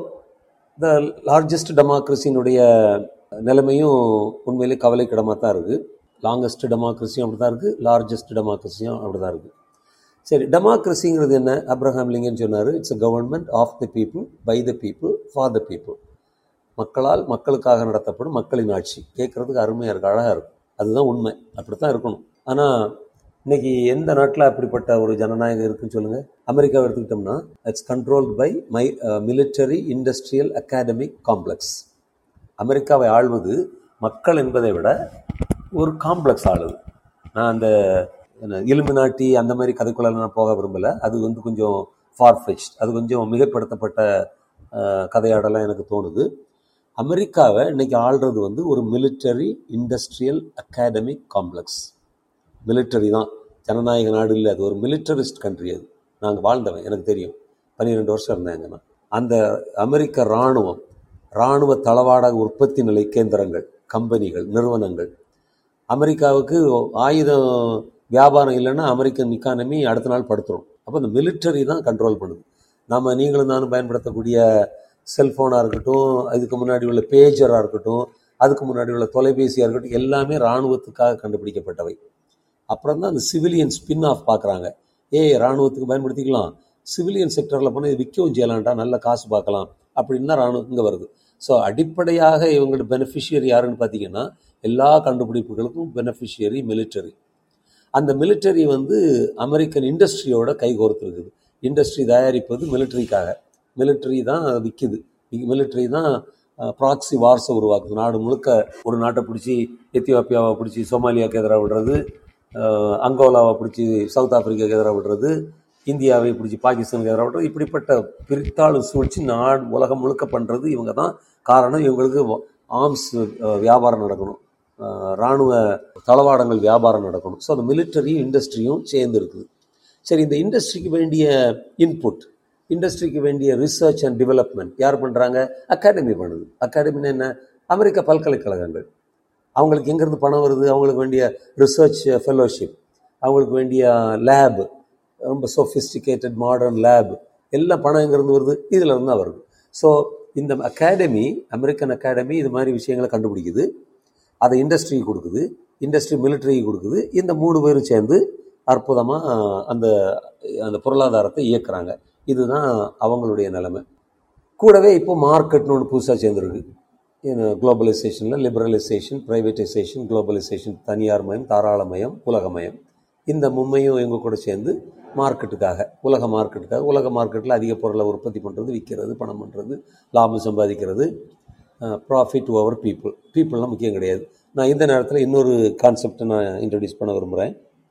த லார்ஜஸ்ட் டெமோக்ரஸினுடைய நிலைமையும் உண்மையிலே கவலைக்கிடமாக தான் இருக்குது லாங்கஸ்ட் டெமோக்ரஸியும் அப்படி தான் இருக்குது லார்ஜஸ்ட் டெமோக்ரஸியும் அப்படி தான் இருக்குது சரி டெமோக்ரஸிங்கிறது என்ன அப்ரஹாம் லிங்கன் சொன்னார் it's a government of the people by the people for the people மக்களால் மக்களுக்காக நடத்தப்படும் மக்களின் ஆட்சி கேட்குறதுக்கு அருமையாக இருக்குது அழகாக இருக்கும் அதுதான் உண்மை அப்படி தான் இருக்கணும் ஆனால் இன்னைக்கு எந்த நாட்டில் அப்படிப்பட்ட ஒரு ஜனநாயகம் இருக்குன்னு சொல்லுங்கள் அமெரிக்காவை எடுத்துக்கிட்டோம்னா it's controlled by my military industrial academic complex அமெரிக்காவை ஆள்வது மக்கள் என்பதை விட ஒரு காம்ப்ளெக்ஸ் ஆளுது நான் அந்த இலுமினாட்டி அந்த மாதிரி கதைக்குள்ள நான் போக விரும்பலை அது வந்து கொஞ்சம் ஃபார்ஃபெச் அது கொஞ்சம் மிகைப்படுத்தப்பட்ட அஹ், கதையாடலாம் எனக்கு தோணுது அமெரிக்காவை இன்னைக்கு ஆள்றது வந்து ஒரு military industrial academic complex military தான் ஜனநாயக நாடு இல்லை அது ஒரு மிலிட்டரிஸ்ட் கண்ட்ரி அது நாங்கள் வாழ்ந்தவன் எனக்கு தெரியும் பன்னிரெண்டு வருஷம் இருந்தேங்க நான் அந்த அமெரிக்க இராணுவம் இராணுவ தளவாட உற்பத்தி நிலை கேந்திரங்கள் கம்பெனிகள் நிறுவனங்கள் அமெரிக்காவுக்கு ஆயுதம் வியாபாரம் இல்லைன்னா அமெரிக்கன் இக்கானமி அடுத்த நாள் படுத்துரும் அப்போ இந்த மிலிட்டரி தான் கண்ட்ரோல் பண்ணுது நம்ம நீங்களும் நானும் பயன்படுத்தக்கூடிய செல்ஃபோனாக இருக்கட்டும் அதுக்கு முன்னாடி உள்ள பேஜராக இருக்கட்டும் அதுக்கு முன்னாடி உள்ள தொலைபேசியாக இருக்கட்டும் எல்லாமே இராணுவத்துக்காக கண்டுபிடிக்கப்பட்டவை அப்புறம் தான் அந்த சிவிலியன் ஸ்பின் ஆஃப் பார்க்குறாங்க ஏய் இராணுவத்துக்கு பயன்படுத்திக்கலாம் சிவிலியன் செக்டரில் போனால் இது விற்கவும் செய்யலாம்டா நல்ல காசு பார்க்கலாம் அப்படின்னு தான் இராணுவம் இங்கே வருது ஸோ அடிப்படையாக இவங்களோட பெனிஃபிஷியரி யாருன்னு பார்த்தீங்கன்னா எல்லா கண்டுபிடிப்புகளுக்கும் பெனிஃபிஷியரி மிலிட்டரி அந்த மிலிட்டரி வந்து அமெரிக்கன் இண்டஸ்ட்ரியோட கைகோர்த்துருக்குது இண்டஸ்ட்ரி தயாரிப்பது மிலிட்டரிக்காக மிலிட்டரி தான் விற்கிது மிலிட்டரி தான் ப்ராக்சி வார்ஸை உருவாக்குது நாடு முழுக்க ஒரு நாட்டை பிடிச்சி எத்தியோப்பியாவை பிடிச்சி சோமாலியாவுக்கு எதிராக விடுறது அஹ், அங்கோலாவை பிடிச்சி சவுத் ஆப்பிரிக்காவுக்கு எதிராக விடுறது இந்தியாவை பிடிச்சி பாகிஸ்தானுக்கு எதிராக விடுறது இப்படிப்பட்ட பிரித்தாளும் சூழ்ச்சி நாடு உலகம் முழுக்க பண்ணுறது இவங்க தான் காரணம் இவங்களுக்கு ஆர்ம்ஸ் வியாபாரம் நடக்கணும் அஹ், இராணுவ தளவாடங்கள் வியாபாரம் நடக்கணும் ஸோ அந்த மிலிட்டரியும் இண்டஸ்ட்ரியும் சேர்ந்து இருக்குது சரி இந்த இண்டஸ்ட்ரிக்கு வேண்டிய இன்புட் இண்டஸ்ட்ரிக்கு வேண்டிய ரிசர்ச் அண்ட் டெவலப்மெண்ட் யார் பண்ணுறாங்க அகாடமி பண்ணுது அகாடமின்னு என்ன அமெரிக்க பல்கலைக்கழகங்கள் அவங்களுக்கு எங்கேருந்து பணம் வருது அவங்களுக்கு வேண்டிய ரிசர்ச் ஃபெலோஷிப் அவங்களுக்கு வேண்டிய லேப் ரொம்ப சொஃபிஸ்டிகேட்டட் மாடர்ன் லேப் எல்லாம் பணம் எங்கேருந்து வருது இதில் இருந்து தான் வருது ஸோ இந்த அகாடமி அமெரிக்கன் அகாடமி இது மாதிரி விஷயங்களை கண்டுபிடிக்குது அதை இண்டஸ்ட்ரிக்கு கொடுக்குது இண்டஸ்ட்ரி மிலிட்டரிக்கு கொடுக்குது இந்த மூணு பேரும் சேர்ந்து அற்புதமாக அந்த அந்த பொருளாதாரத்தை இயக்குறாங்க இதுதான் அவங்களுடைய நிலைமை கூடவே இப்போ மார்க்கெட்னு ஒன்று புதுசாக சேர்ந்துருக்கு குளோபலைசேஷனில் லிபரலைசேஷன் ப்ரைவேட்டைசேஷன் குளோபலைசேஷன் தனியார் மயம் தாராளமயம் உலகமயம் இந்த மும்மையும் இவங்க கூட சேர்ந்து மார்க்கெட்டுக்காக உலக மார்க்கெட்டுக்காக உலக மார்க்கெட்டில் அதிக பொருளை உற்பத்தி பண்ணுறது விற்கிறது பணம் பண்ணுறது லாபம் சம்பாதிக்கிறது ப்ராஃபிட் ஓவர் பீப்புள் பீப்புளெலாம் முக்கியம் கிடையாது நான் இந்த நேரத்தில் இன்னொரு கான்செப்டை நான் இன்ட்ரடியூஸ் பண்ண விரும்புகிறேன்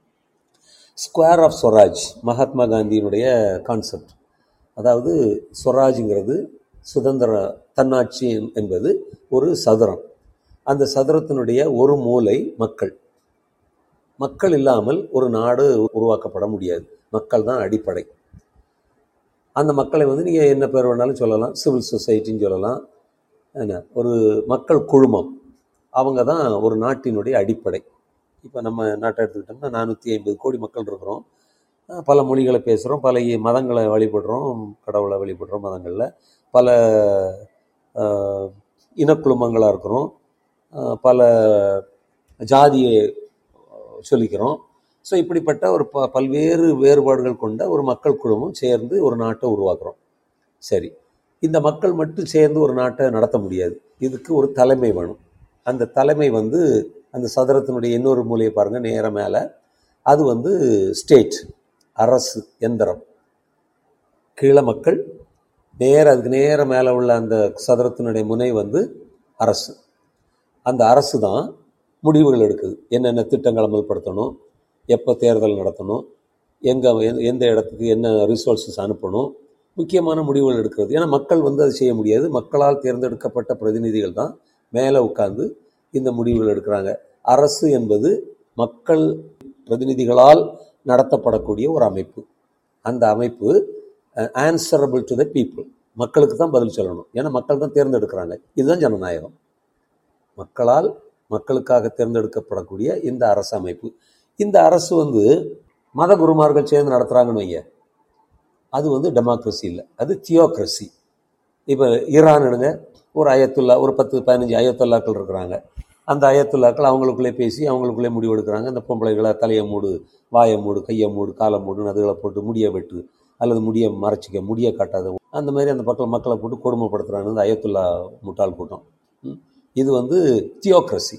ஸ்கொயர் ஆஃப் ஸ்வராஜ் மகாத்மா காந்தியினுடைய கான்செப்ட் அதாவது ஸ்வராஜுங்கிறது சுதந்திர தன்னாட்சி என்பது ஒரு சதுரம் அந்த சதுரத்தினுடைய ஒரு மூலை மக்கள் மக்கள் இல்லாமல் ஒரு நாடு உருவாக்கப்பட முடியாது மக்கள் தான் அடிப்படை அந்த மக்களை வந்து நீங்கள் என்ன பேர் வேணாலும் சொல்லலாம் சிவில் சொசைட்டின்னு சொல்லலாம் என்ன ஒரு மக்கள் குழுமம் அவங்க தான் ஒரு நாட்டினுடைய அடிப்படை இப்போ நம்ம நாட்டை எடுத்துக்கிட்டோம்னா நானூற்றி ஐம்பது கோடி மக்கள் இருக்கிறோம் அஹ் பல மொழிகளை பேசுகிறோம் பல இ- மதங்களை வழிபடுறோம் கடவுளை வழிபடுறோம் மதங்களில் பல அஹ், இனக்குழுமங்களாக இருக்கிறோம் அஹ், பல ஜாதியை சொல்லிக்கிறோம் ஸோ இப்படிப்பட்ட ஒரு ப பல்வேறு வேறுபாடுகள் கொண்ட ஒரு மக்கள் குழுமம் சேர்ந்து ஒரு நாட்டை உருவாக்குறோம் சரி இந்த மக்கள் மட்டும் சேர்ந்து ஒரு நாட்டை நடத்த முடியாது இதுக்கு ஒரு தலைமை வேணும் அந்த தலைமை வந்து அந்த சதுரத்தினுடைய இன்னொரு மூலையை பாருங்க நேர மேலே அது வந்து ஸ்டேட் அரசு எந்திரம் கீழே மக்கள் நேர அதுக்கு நேர மேலே உள்ள அந்த சதுரத்தினுடைய முனை வந்து அரசு அந்த அரசு தான் முடிவுகள் எடுக்குது என்னென்ன திட்டங்கள் அமல்படுத்தணும் எப்போ தேர்தல் நடத்தணும் எங்கே எந்த இடத்துக்கு என்ன ரிசோர்ஸஸ் அனுப்பணும் முக்கியமான முடிவுகள் எடுக்கிறது ஏன்னா மக்கள் வந்து அதை செய்ய முடியாது மக்களால் தேர்ந்தெடுக்கப்பட்ட பிரதிநிதிகள் தான் மேலே உட்கார்ந்து இந்த முடிவுகள் எடுக்கிறாங்க அரசு என்பது மக்கள் பிரதிநிதிகளால் நடத்தப்படக்கூடிய ஒரு அமைப்பு அந்த அமைப்பு ஆன்சரபிள் டு த பீப்புள் மக்களுக்கு தான் பதில் சொல்லணும் ஏன்னா மக்கள் தான் தேர்ந்தெடுக்கிறாங்க இதுதான் ஜனநாயகம் மக்களால் மக்களுக்காக தேர்ந்தெடுக்கப்படக்கூடிய இந்த அரசு அமைப்பு இந்த அரசு வந்து மத குருமார்கள் சேர்ந்து நடத்துகிறாங்கன்னு வைங்க அது வந்து டெமோக்ரஸி இல்லை அது தியோக்ரஸி இப்போ ஈரான் எடுங்க ஒரு அயத்துல்லா ஒரு பத்து பதினஞ்சு அயத்துல்லாக்கள் இருக்கிறாங்க அந்த அயத்துல்லாக்கள் அவங்களுக்குள்ளே பேசி அவங்களுக்குள்ளே முடிவு எடுக்கிறாங்க அந்த பொம்பளைகளை தலையை மூடு வாயை மூடு கையை மூடு காலை மூடுன்னு அதுகளை போட்டு முடிய வெட்டு அல்லது முடிய மறைச்சிக்க முடிய காட்டாத அந்த மாதிரி அந்த பக்கம் மக்களை போட்டு கொடுமைப்படுத்துகிறாங்க இந்த அயத்துல்லா முட்டாள் கூட்டம் ம். இது வந்து தியோக்ரஸி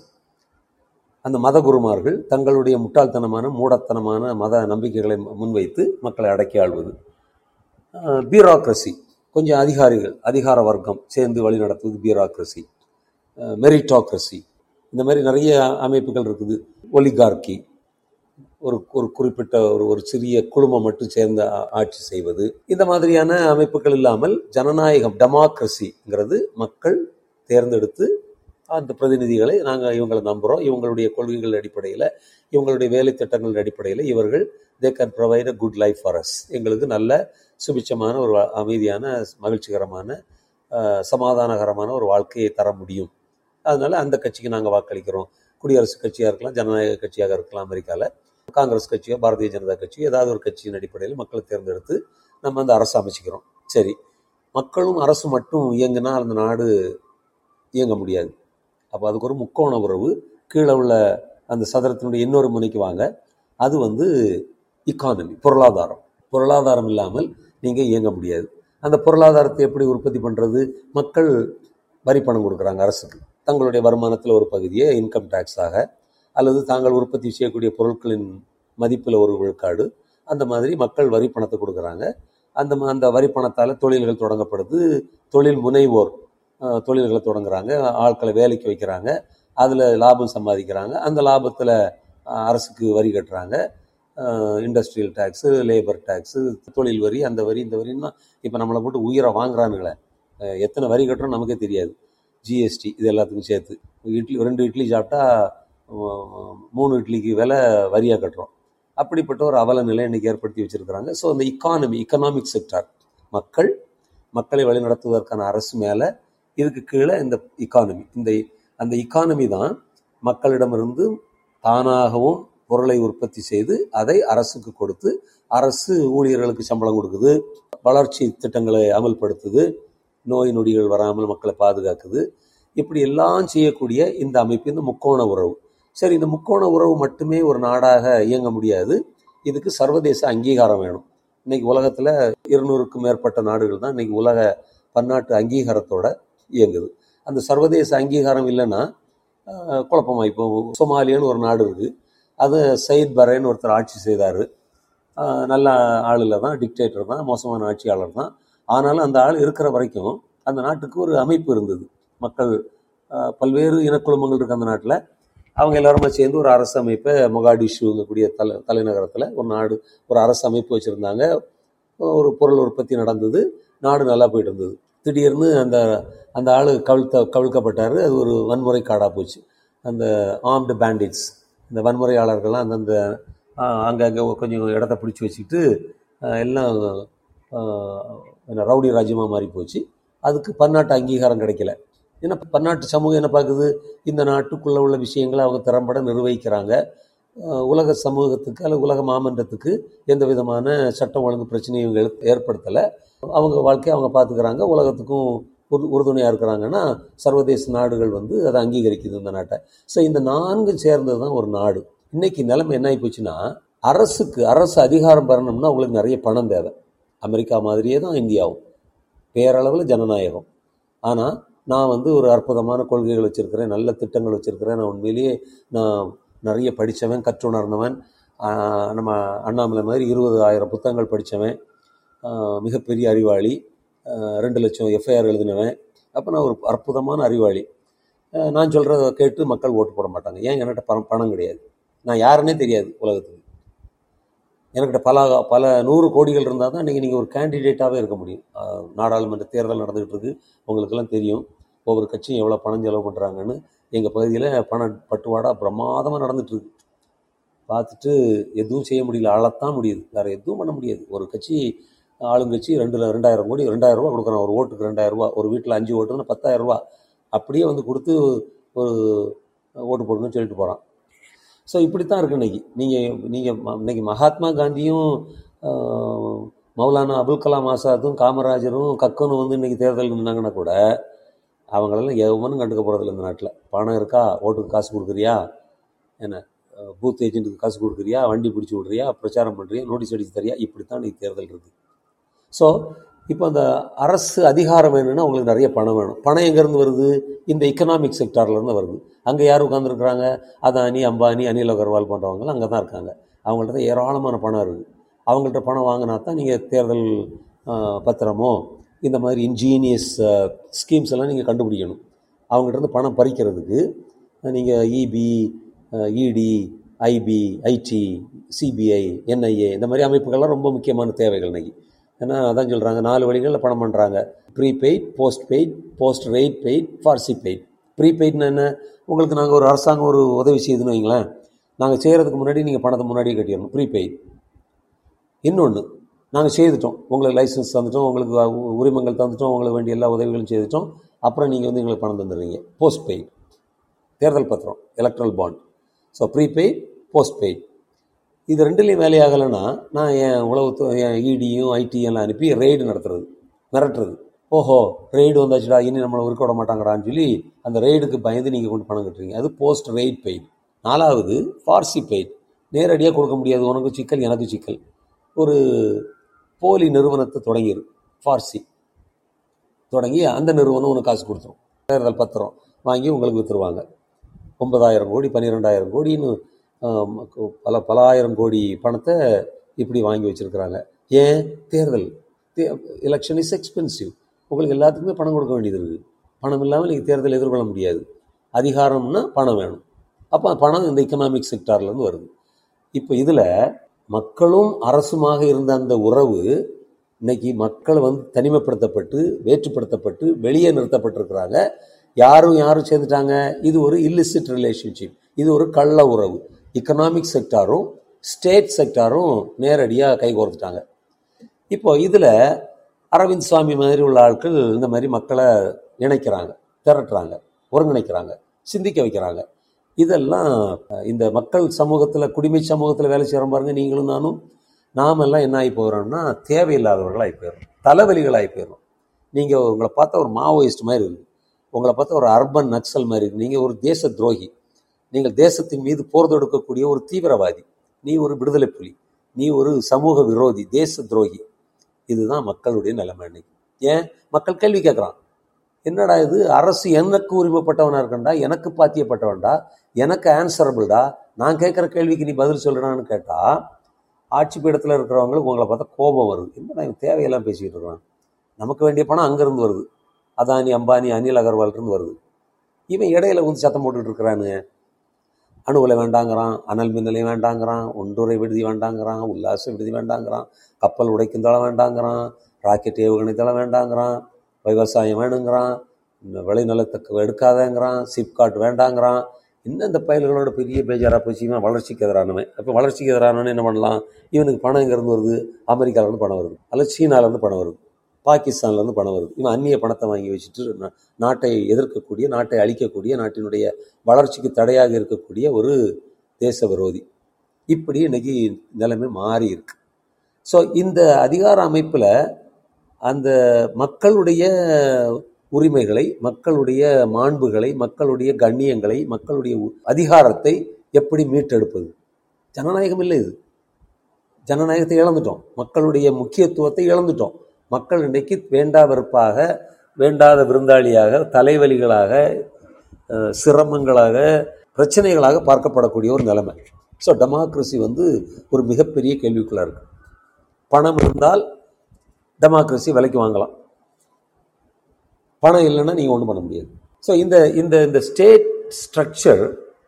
அந்த மத குருமார்கள் தங்களுடைய முட்டாள்தனமான மூடத்தனமான மத நம்பிக்கைகளை முன்வைத்து மக்களை அடக்கி ஆள்வது பியூரோக்ரஸி கொஞ்சம் அதிகாரிகள் அதிகார வர்க்கம் சேர்ந்து வழி நடத்துவது பியூரோக்ரஸி மெரிட்டோக்ரஸி இந்த மாதிரி நிறைய அமைப்புகள் இருக்குது ஒலிகார்கி ஒரு ஒரு குறிப்பிட்ட ஒரு ஒரு சிறிய குழுமம் மட்டும் சேர்ந்து ஆ- ஆட்சி செய்வது இந்த மாதிரியான அமைப்புகள் இல்லாமல் ஜனநாயகம் டெமோக்ரஸிங்கிறது மக்கள் தேர்ந்தெடுத்து அந்த பிரதிநிதிகளை நாங்கள் இவங்களை நம்புகிறோம் இவங்களுடைய கொள்கைகள் அடிப்படையில் இவங்களுடைய வேலை திட்டங்கள் அடிப்படையில் இவர்கள் they can provide a good life for us எங்களுக்கு நல்ல சுபிட்சமான ஒரு வா- அமைதியான மகிழ்ச்சிகரமான அஹ், சமாதானகரமான ஒரு வாழ்க்கையை தர முடியும் அதனால அந்த கட்சிக்கு நாங்கள் வாக்களிக்கிறோம் குடியரசுக் கட்சியாக இருக்கலாம் ஜனநாயக கட்சியாக இருக்கலாம் அமெரிக்காவில் காங்கிரஸ் கட்சியோ பாரதிய ஜனதா கட்சியோ ஏதாவது ஒரு கட்சியின் அடிப்படையில் மக்களை தேர்ந்தெடுத்து நம்ம அந்த அரசு அமைச்சிக்கிறோம் சரி மக்களும் அரசு மட்டும் இயங்குனா அந்த நாடு இயங்க முடியாது அப்போ அதுக்கு ஒரு முக்கோண உறவு கீழே உள்ள அந்த சதுரத்தினுடைய இன்னொரு முனைக்கு வாங்க அது வந்து இக்கானமி பொருளாதாரம் பொருளாதாரம் இல்லாமல் நீங்கள் இயங்க முடியாது அந்த பொருளாதாரத்தை எப்படி உற்பத்தி பண்ணுறது மக்கள் வரி பணம் கொடுக்குறாங்க அரசுக்கு தங்களுடைய வருமானத்தில் ஒரு பகுதியை இன்கம் டேக்ஸாக அல்லது தாங்கள் உற்பத்தி செய்யக்கூடிய பொருட்களின் மதிப்பில் ஒரு விழுக்காடு அந்த மாதிரி மக்கள் வரி பணத்தை கொடுக்குறாங்க அந்த ம- அந்த வரி பணத்தால் தொழில்கள் தொடங்கப்படுது தொழில் முனைவோர் அஹ், தொழில்களை தொடங்குறாங்க ஆட்களை வேலைக்கு வைக்கிறாங்க அதில் லாபம் சம்பாதிக்கிறாங்க அந்த லாபத்தில் அரசுக்கு வரி கட்டுறாங்க இண்டஸ்ட்ரியல் டேக்ஸு லேபர் டேக்ஸு தொழில் வரி அந்த வரி இந்த வரின்னா இப்போ நம்மளை போட்டு உயிரை வாங்குறானுங்களே அஹ், எத்தனை வரி கட்டுறோம் நமக்கே தெரியாது ஜிஎஸ்டி இது எல்லாத்துக்கும் சேர்த்து இட்லி ரெண்டு இட்லி சாப்பிட்டா அஹ், மூணு இட்லிக்கு விலை வரியாக கட்டுறோம் அப்படிப்பட்ட ஒரு அவல நிலை இன்னைக்கு ஏற்படுத்தி வச்சிருக்கிறாங்க ஸோ அந்த இக்கானமி எக்கனாமிக் செக்டார் மக்கள் மக்களை வழிநடத்துவதற்கான அரசு மேலே இதுக்கு கீழே இந்த இக்கானமி இந்த அந்த இக்கானமி தான் மக்களிடமிருந்து தானாகவும் பொருளை உற்பத்தி செய்து அதை அரசுக்கு கொடுத்து அரசு ஊழியர்களுக்கு சம்பளம் கொடுக்குது வளர்ச்சி திட்டங்களை அமல்படுத்துது நோய் நொடிகள் வராமல் மக்களை பாதுகாக்குது இப்படி எல்லாம் செய்யக்கூடிய இந்த அமைப்பு இந்த முக்கோண உறவு சரி இந்த முக்கோண உறவு மட்டுமே ஒரு நாடாக இயங்க முடியாது இதுக்கு சர்வதேச அங்கீகாரம் வேணும் இன்னைக்கு உலகத்தில் இருநூறுக்கும் மேற்பட்ட நாடுகள் தான் இன்னைக்கு உலக பன்னாட்டு அங்கீகாரத்தோட இயங்குது அந்த சர்வதேச அங்கீகாரம் இல்லைன்னா ஆஹ், குழப்பமா இப்போ சொமாலியான்னு ஒரு நாடு இருக்குது அது சயித் பரேன்னு ஒருத்தர் ஆட்சி செய்தார் நல்ல ஆள் இல்லை தான் டிக்டேட்டர் தான் மோசமான ஆட்சியாளர் தான் ஆனாலும் அந்த ஆள் இருக்கிற வரைக்கும் அந்த நாட்டுக்கு ஒரு அமைப்பு இருந்தது மக்கள் ஆஹ், பல்வேறு இனக்குழுமங்கள் இருக்கு அந்த நாட்டில் அவங்க எல்லாருமே சேர்ந்து ஒரு அரசு அமைப்பை மொகாடிஷுங்கக்கூடிய தலை தலைநகரத்தில் ஒரு நாடு ஒரு அரசு அமைப்பு வச்சுருந்தாங்க ஒரு பொருள் உற்பத்தி நடந்தது நாடு நல்லா போயிட்டு இருந்தது திடீர்னு அந்த அந்த ஆள் கவிழ்த்த கவிழ்க்கப்பட்டார் அது ஒரு வன்முறை காடாக போச்சு அந்த ஆர்ம்டு பேண்டிட்ஸ் இந்த வன்முறையாளர்கள்லாம் அந்தந்த அங்கங்கே கொஞ்சம் இடத்த பிடிச்சி வச்சுக்கிட்டு ஆஹ், எல்லாம் ஆஹ், என்ன ரவுடி ராஜ்யமாக மாறி போச்சு அதுக்கு பன்னாட்டு அங்கீகாரம் கிடைக்கல ஏன்னா பன்னாட்டு சமூகம் என்ன பார்க்குது இந்த நாட்டுக்குள்ளே உள்ள விஷயங்களை அவங்க திறம்பட நிர்வகிக்கிறாங்க ஆஹ், உலக சமூகத்துக்கு அல்லது உலக மாமன்றத்துக்கு எந்த விதமான சட்டம் ஒழுங்கு பிரச்சனையும் இவங்க ஏற்படுத்தலை அவங்க வாழ்க்கையை அவங்க பார்த்துக்கிறாங்க உலகத்துக்கும் உறு உறுதுணையாக இருக்கிறாங்கன்னா சர்வதேச நாடுகள் வந்து அதை அங்கீகரிக்குது இந்த நாட்டை ஸோ இந்த நான்கு சேர்ந்தது தான் ஒரு நாடு இன்னைக்கு நிலைமை என்ன ஆகி போச்சுன்னா அரசுக்கு அரசு அதிகாரம் பெறணும்னா உங்களுக்கு நிறைய பணம் தேவை அமெரிக்கா மாதிரியே தான் இந்தியாவும் பேரளவில் ஜனநாயகம் ஆனால் நான் வந்து ஒரு அற்புதமான கொள்கைகள் வச்சுருக்கிறேன் நல்ல திட்டங்கள் வச்சுருக்கிறேன் நான் உண்மையிலேயே நான் நிறைய படித்தவன் கற்றுணர்ந்தவன் ஆஹ் நம்ம அண்ணாமலை மாதிரி இருபது ஆயிரம் புத்தகங்கள் படித்தவன் மிகப்பெரிய அறிவாளி ஆஹ் ரெண்டு லட்சம் எஃப்ஐஆர் எழுதினவன் அப்போ நான் ஒரு அற்புதமான அறிவாளி ஆஹ் நான் சொல்கிறத கேட்டு மக்கள் ஓட்டு போட மாட்டாங்க ஏன் என்கிட்ட பணம் பணம் கிடையாது நான் யாருன்னே தெரியாது உலகத்துக்கு என்கிட்ட பல பல நூறு கோடிகள் இருந்தால் தான் இன்றைக்கி நீங்கள் ஒரு கேண்டிடேட்டாகவே இருக்க முடியும் ஆஹ் நாடாளுமன்ற தேர்தல் நடந்துகிட்டு இருக்கு உங்களுக்கெல்லாம் தெரியும் ஒவ்வொரு கட்சியும் எவ்வளோ பணம் செலவு பண்ணுறாங்கன்னு எங்கள் பகுதியில் பண பட்டுவாடா பிரமாதமாக நடந்துட்டு இருக்கு பார்த்துட்டு எதுவும் செய்ய முடியல அழத்தான் முடியுது வேறு எதுவும் பண்ண முடியாது ஒரு கட்சி ஆளுங்கட்சி ரெண்டு ரெண்டாயிரம் கோடி ரெண்டாயிரம் ரூபா கொடுக்குறான் ஒரு ஓட்டுக்கு ரெண்டாயிரம் ரூபா ஒரு வீட்டில் அஞ்சு ஓட்டுன்னா பத்தாயிரம் ரூபா அப்படியே வந்து கொடுத்து ஒரு ஓட்டு போடணும்னு சொல்லிட்டு போகிறான் ஸோ இப்படித்தான் இருக்கு இன்னைக்கு நீங்கள் நீங்கள் இன்னைக்கு மகாத்மா காந்தியும் ஆஹ், மௌலானா அபுல் கலாம் ஆசாத்தும் காமராஜரும் கக்கனும் வந்து இன்னைக்கு தேர்தல் நின்னாங்கன்னா கூட அவங்களெல்லாம் எவனும் கண்டுக்க போகிறதில்ல இந்த நாட்டில் பணம் இருக்கா ஓட்டுக்கு காசு கொடுக்குறியா என்ன அஹ், பூத் ஏஜென்ட்டுக்கு காசு கொடுக்குறியா வண்டி பிடிச்சி விட்றியா பிரச்சாரம் பண்ணுறியா நோட்டீஸ் அடிச்சு தரியா இப்படித்தான் இன்னைக்கு தேர்தல் இருக்குது ஸோ இப்போ அந்த அரசு அதிகாரம் வேணும்னா உங்களுக்கு நிறைய பணம் வேணும் பணம் எங்கேருந்து வருது இந்த எக்கனாமிக் செக்டார்லேருந்து வருது அங்கே யார் உட்காந்துருக்குறாங்க அதானி அம்பானி அனில் அகர்வால் போன்றவங்கலாம் அங்கே தான் இருக்காங்க அவங்கள்ட்ட தான் ஏராளமான பணம் இருக்குது அவங்கள்ட்ட பணம் வாங்கினா தான் நீங்கள் தேர்தல் ஆஹ், பத்திரமோ இந்த மாதிரி இன்ஜீனியஸ் ஸ்கீம்ஸ் எல்லாம் நீங்கள் கண்டுபிடிக்கணும் அவங்கள்ட்ட இருந்து பணம் பறிக்கிறதுக்கு நீங்கள் இபி இடி ஐபி ஐடி சிபிஐ என்ஐஏ இந்த மாதிரி அமைப்புகள்லாம் ரொம்ப முக்கியமான தேவைகள் இன்னைக்கு ஏன்னா அதான் சொல்கிறாங்க நாலு வழிகளில் பணம் பண்ணுறாங்க prepaid post paid post raid paid ஃபார்சி பெய்ட் ப்ரீபெய்ட்னா என்ன உங்களுக்கு நாங்கள் ஒரு அரசாங்கம் ஒரு உதவி செய்யுதுன்னு வைங்களேன் நாங்கள் செய்கிறதுக்கு முன்னாடி நீங்கள் பணத்தை முன்னாடியே கட்டிடணும் ப்ரீபெய்ட் இன்னொன்று நாங்கள் செய்துட்டோம் உங்களுக்கு லைசன்ஸ் தந்துட்டோம் உங்களுக்கு உ- உரிமங்கள் தந்துட்டோம் உங்களுக்கு வேண்டிய எல்லா உதவிகளும் செய்துட்டோம் அப்புறம் நீங்கள் வந்து எங்களுக்கு பணம் தந்துடுறீங்க போஸ்ட் பெய்ட் தேர்தல் பத்திரம் electoral bond so prepaid post paid இது ரெண்டுலேயும் வேலையாகலைன்னா நான் என் உளவு என் இடியும் ஐடி எல்லாம் அனுப்பி ரெய்டு நடத்துறது மிரட்டுறது ஓஹோ ரெய்டு வந்தாச்சுடா இனி நம்மளை இருக்க விட மாட்டாங்கடான்னு சொல்லி அந்த ரெய்டுக்கு பயந்து நீங்கள் கொண்டு பணம் கட்டுறீங்க அது போஸ்ட் ரெய்ட் பெய்ட் நாலாவது ஃபார்சி பெய்ட் நேரடியாக கொடுக்க முடியாது உனக்கு சிக்கல் எனக்கு சிக்கல் ஒரு போலி நிறுவனத்தை தொடங்கிடு ஃபார்சி தொடங்கி அந்த நிறுவனம் உனக்கு காசு கொடுத்துரும் தேர்தல் பத்திரம் வாங்கி உங்களுக்கு விற்றுருவாங்க ஒன்பதாயிரம் கோடி பன்னிரெண்டாயிரம் கோடின்னு ஆம், பல பல ஆயிரம் கோடி பணத்தை இப்படி வாங்கி வச்சிருக்கிறாங்க ஏன் தேர்தல் எலெக்ஷன் இஸ் எக்ஸ்பென்சிவ் உங்களுக்கு எல்லாத்துக்குமே பணம் கொடுக்க வேண்டியது இருக்குது பணம் இல்லாமல் நீங்கள் தேர்தல் எதிர்கொள்ள முடியாது அதிகாரம்னா பணம் வேணும் அப்போ பணம் இந்த எக்கனாமிக் செக்டார்லேருந்து வருது இப்போ இதில் மக்களும் அரசுமாக இருந்த அந்த உறவு இன்னைக்கு மக்கள் வந்து தனிமைப்படுத்தப்பட்டு வேற்றுப்படுத்தப்பட்டு வெளியே நிறுத்தப்பட்டிருக்கிறாங்க யாரும் யாரும் சேர்ந்துட்டாங்க இது ஒரு இல்லிசிட் ரிலேஷன்ஷிப் இது ஒரு கள்ள உறவு எக்கனாமிக் செக்டாரும் ஸ்டேட் செக்டாரும் நேரடியாக கைகோர்த்துட்டாங்க இப்போ இதில் அரவிந்த் சுவாமி மாதிரி உள்ள ஆட்கள் இந்த மாதிரி மக்களை இணைக்கிறாங்க திரட்டுறாங்க ஒருங்கிணைக்கிறாங்க சிந்திக்க வைக்கிறாங்க இதெல்லாம் அஹ், இந்த மக்கள் சமூகத்தில் குடிமை சமூகத்தில் வேலை செய்கிறோம் பாருங்க நீங்களும் நானும் நாம எல்லாம் என்ன ஆகி போகிறோம்னா தேவையில்லாதவர்களாகி போயிடும் தலைவலிகளாகி போயிடும் நீங்கள் உங்களை பார்த்தா ஒரு மாவோயிஸ்ட் மாதிரி இருக்கு உங்களை பார்த்தா ஒரு அர்பன் நக்சல் மாதிரி இருக்கு நீங்கள் ஒரு தேச துரோகி நீங்கள் தேசத்தின் மீது போர் தொடுக்கக்கூடிய ஒரு தீவிரவாதி நீ ஒரு விடுதலை புலி நீ ஒரு சமூக விரோதி தேச துரோகி இதுதான் மக்களுடைய நிலைமை இன்னைக்கு ஏன் மக்கள் கேள்வி கேட்குறான் என்னடா இது அரசு எனக்கு உரிமைப்பட்டவனா இருக்கண்டா எனக்கு பாத்தியப்பட்டவன்டா எனக்கு ஆன்சரபிள்டா நான் கேட்குற கேள்விக்கு நீ பதில் சொல்லுடான்னு கேட்டா ஆட்சி பீடத்தில் இருக்கிறவங்களுக்கு உங்களை பார்த்தா கோபம் வருது என்னடா இவன் தேவையெல்லாம் பேசிக்கிட்டு இருக்கான் நமக்கு வேண்டிய பணம் அங்கேருந்து வருது அதானி அம்பானி அனில் அகர்வால்ருந்து வருது இவன் இடையில வந்து சத்தம் போட்டுட்டு இருக்கிறானுங்க அணுகுலை வேண்டாங்கிறான் அனல் மின் நிலையம் வேண்டாங்கிறான் ஒன்றுரை விடுதி வேண்டாங்கிறான் உல்லாச விடுதி வேண்டாங்கிறான் கப்பல் உடைக்கும் தளம் வேண்டாங்கிறான் ராக்கெட் ஏவுகணை தளம் வேண்டாங்கிறான் விவசாயம் வேணுங்கிறான் இந்த விளைநிலத்துக்கு எடுக்காதேங்கிறான் சிப்காட் வேண்டாங்கிறான் இன்னும் இந்த பயல்களோட பெரிய பேஜாராக போச்சு இவன் வளர்ச்சிக்கு எதிரானவன் அப்போ வளர்ச்சிக்கு எதிரானவன் என்ன பண்ணலாம் இவனுக்கு பணம் இங்கேருந்து வருது அமெரிக்காவிலேருந்து பணம் வருது அல்லது சீனாலேருந்து பணம் வருது பாகிஸ்தான்லேருந்து பணம் வருது இவன் அந்நிய பணத்தை வாங்கி வச்சுட்டு நா- நாட்டை எதிர்க்கக்கூடிய நாட்டை அழிக்கக்கூடிய நாட்டினுடைய வளர்ச்சிக்கு தடையாக இருக்கக்கூடிய ஒரு தேச விரோதி இப்படி இன்னைக்கு நிலைமை மாறி இருக்கு ஸோ இந்த அதிகார அமைப்பில் அந்த மக்களுடைய உரிமைகளை மக்களுடைய மாண்புகளை மக்களுடைய கண்ணியங்களை மக்களுடைய உ- அதிகாரத்தை எப்படி மீட்டெடுப்பது ஜனநாயகம் இல்லை இது ஜனநாயகத்தை இழந்துட்டோம் மக்களுடைய முக்கியத்துவத்தை இழந்துட்டோம் மக்கள் இன்றைக்கு வேண்டா வெறுப்பாக வேண்டாத விருந்தாளியாக தலைவலிகளாக அஹ், சிரமங்களாக பிரச்சனைகளாக பார்க்கப்படக்கூடிய ஒரு நிலைமை ஸோ டெமோக்ரஸி வந்து ஒரு மிகப்பெரிய கேள்விக்குள்ளாக இருக்கு பணம் இருந்தால் டெமோக்ரஸி விலைக்கு வாங்கலாம் பணம் இல்லைன்னா நீங்கள் ஒன்றும் பண்ண முடியாது ஸோ இந்த இந்த இந்த ஸ்டேட் ஸ்ட்ரக்சர்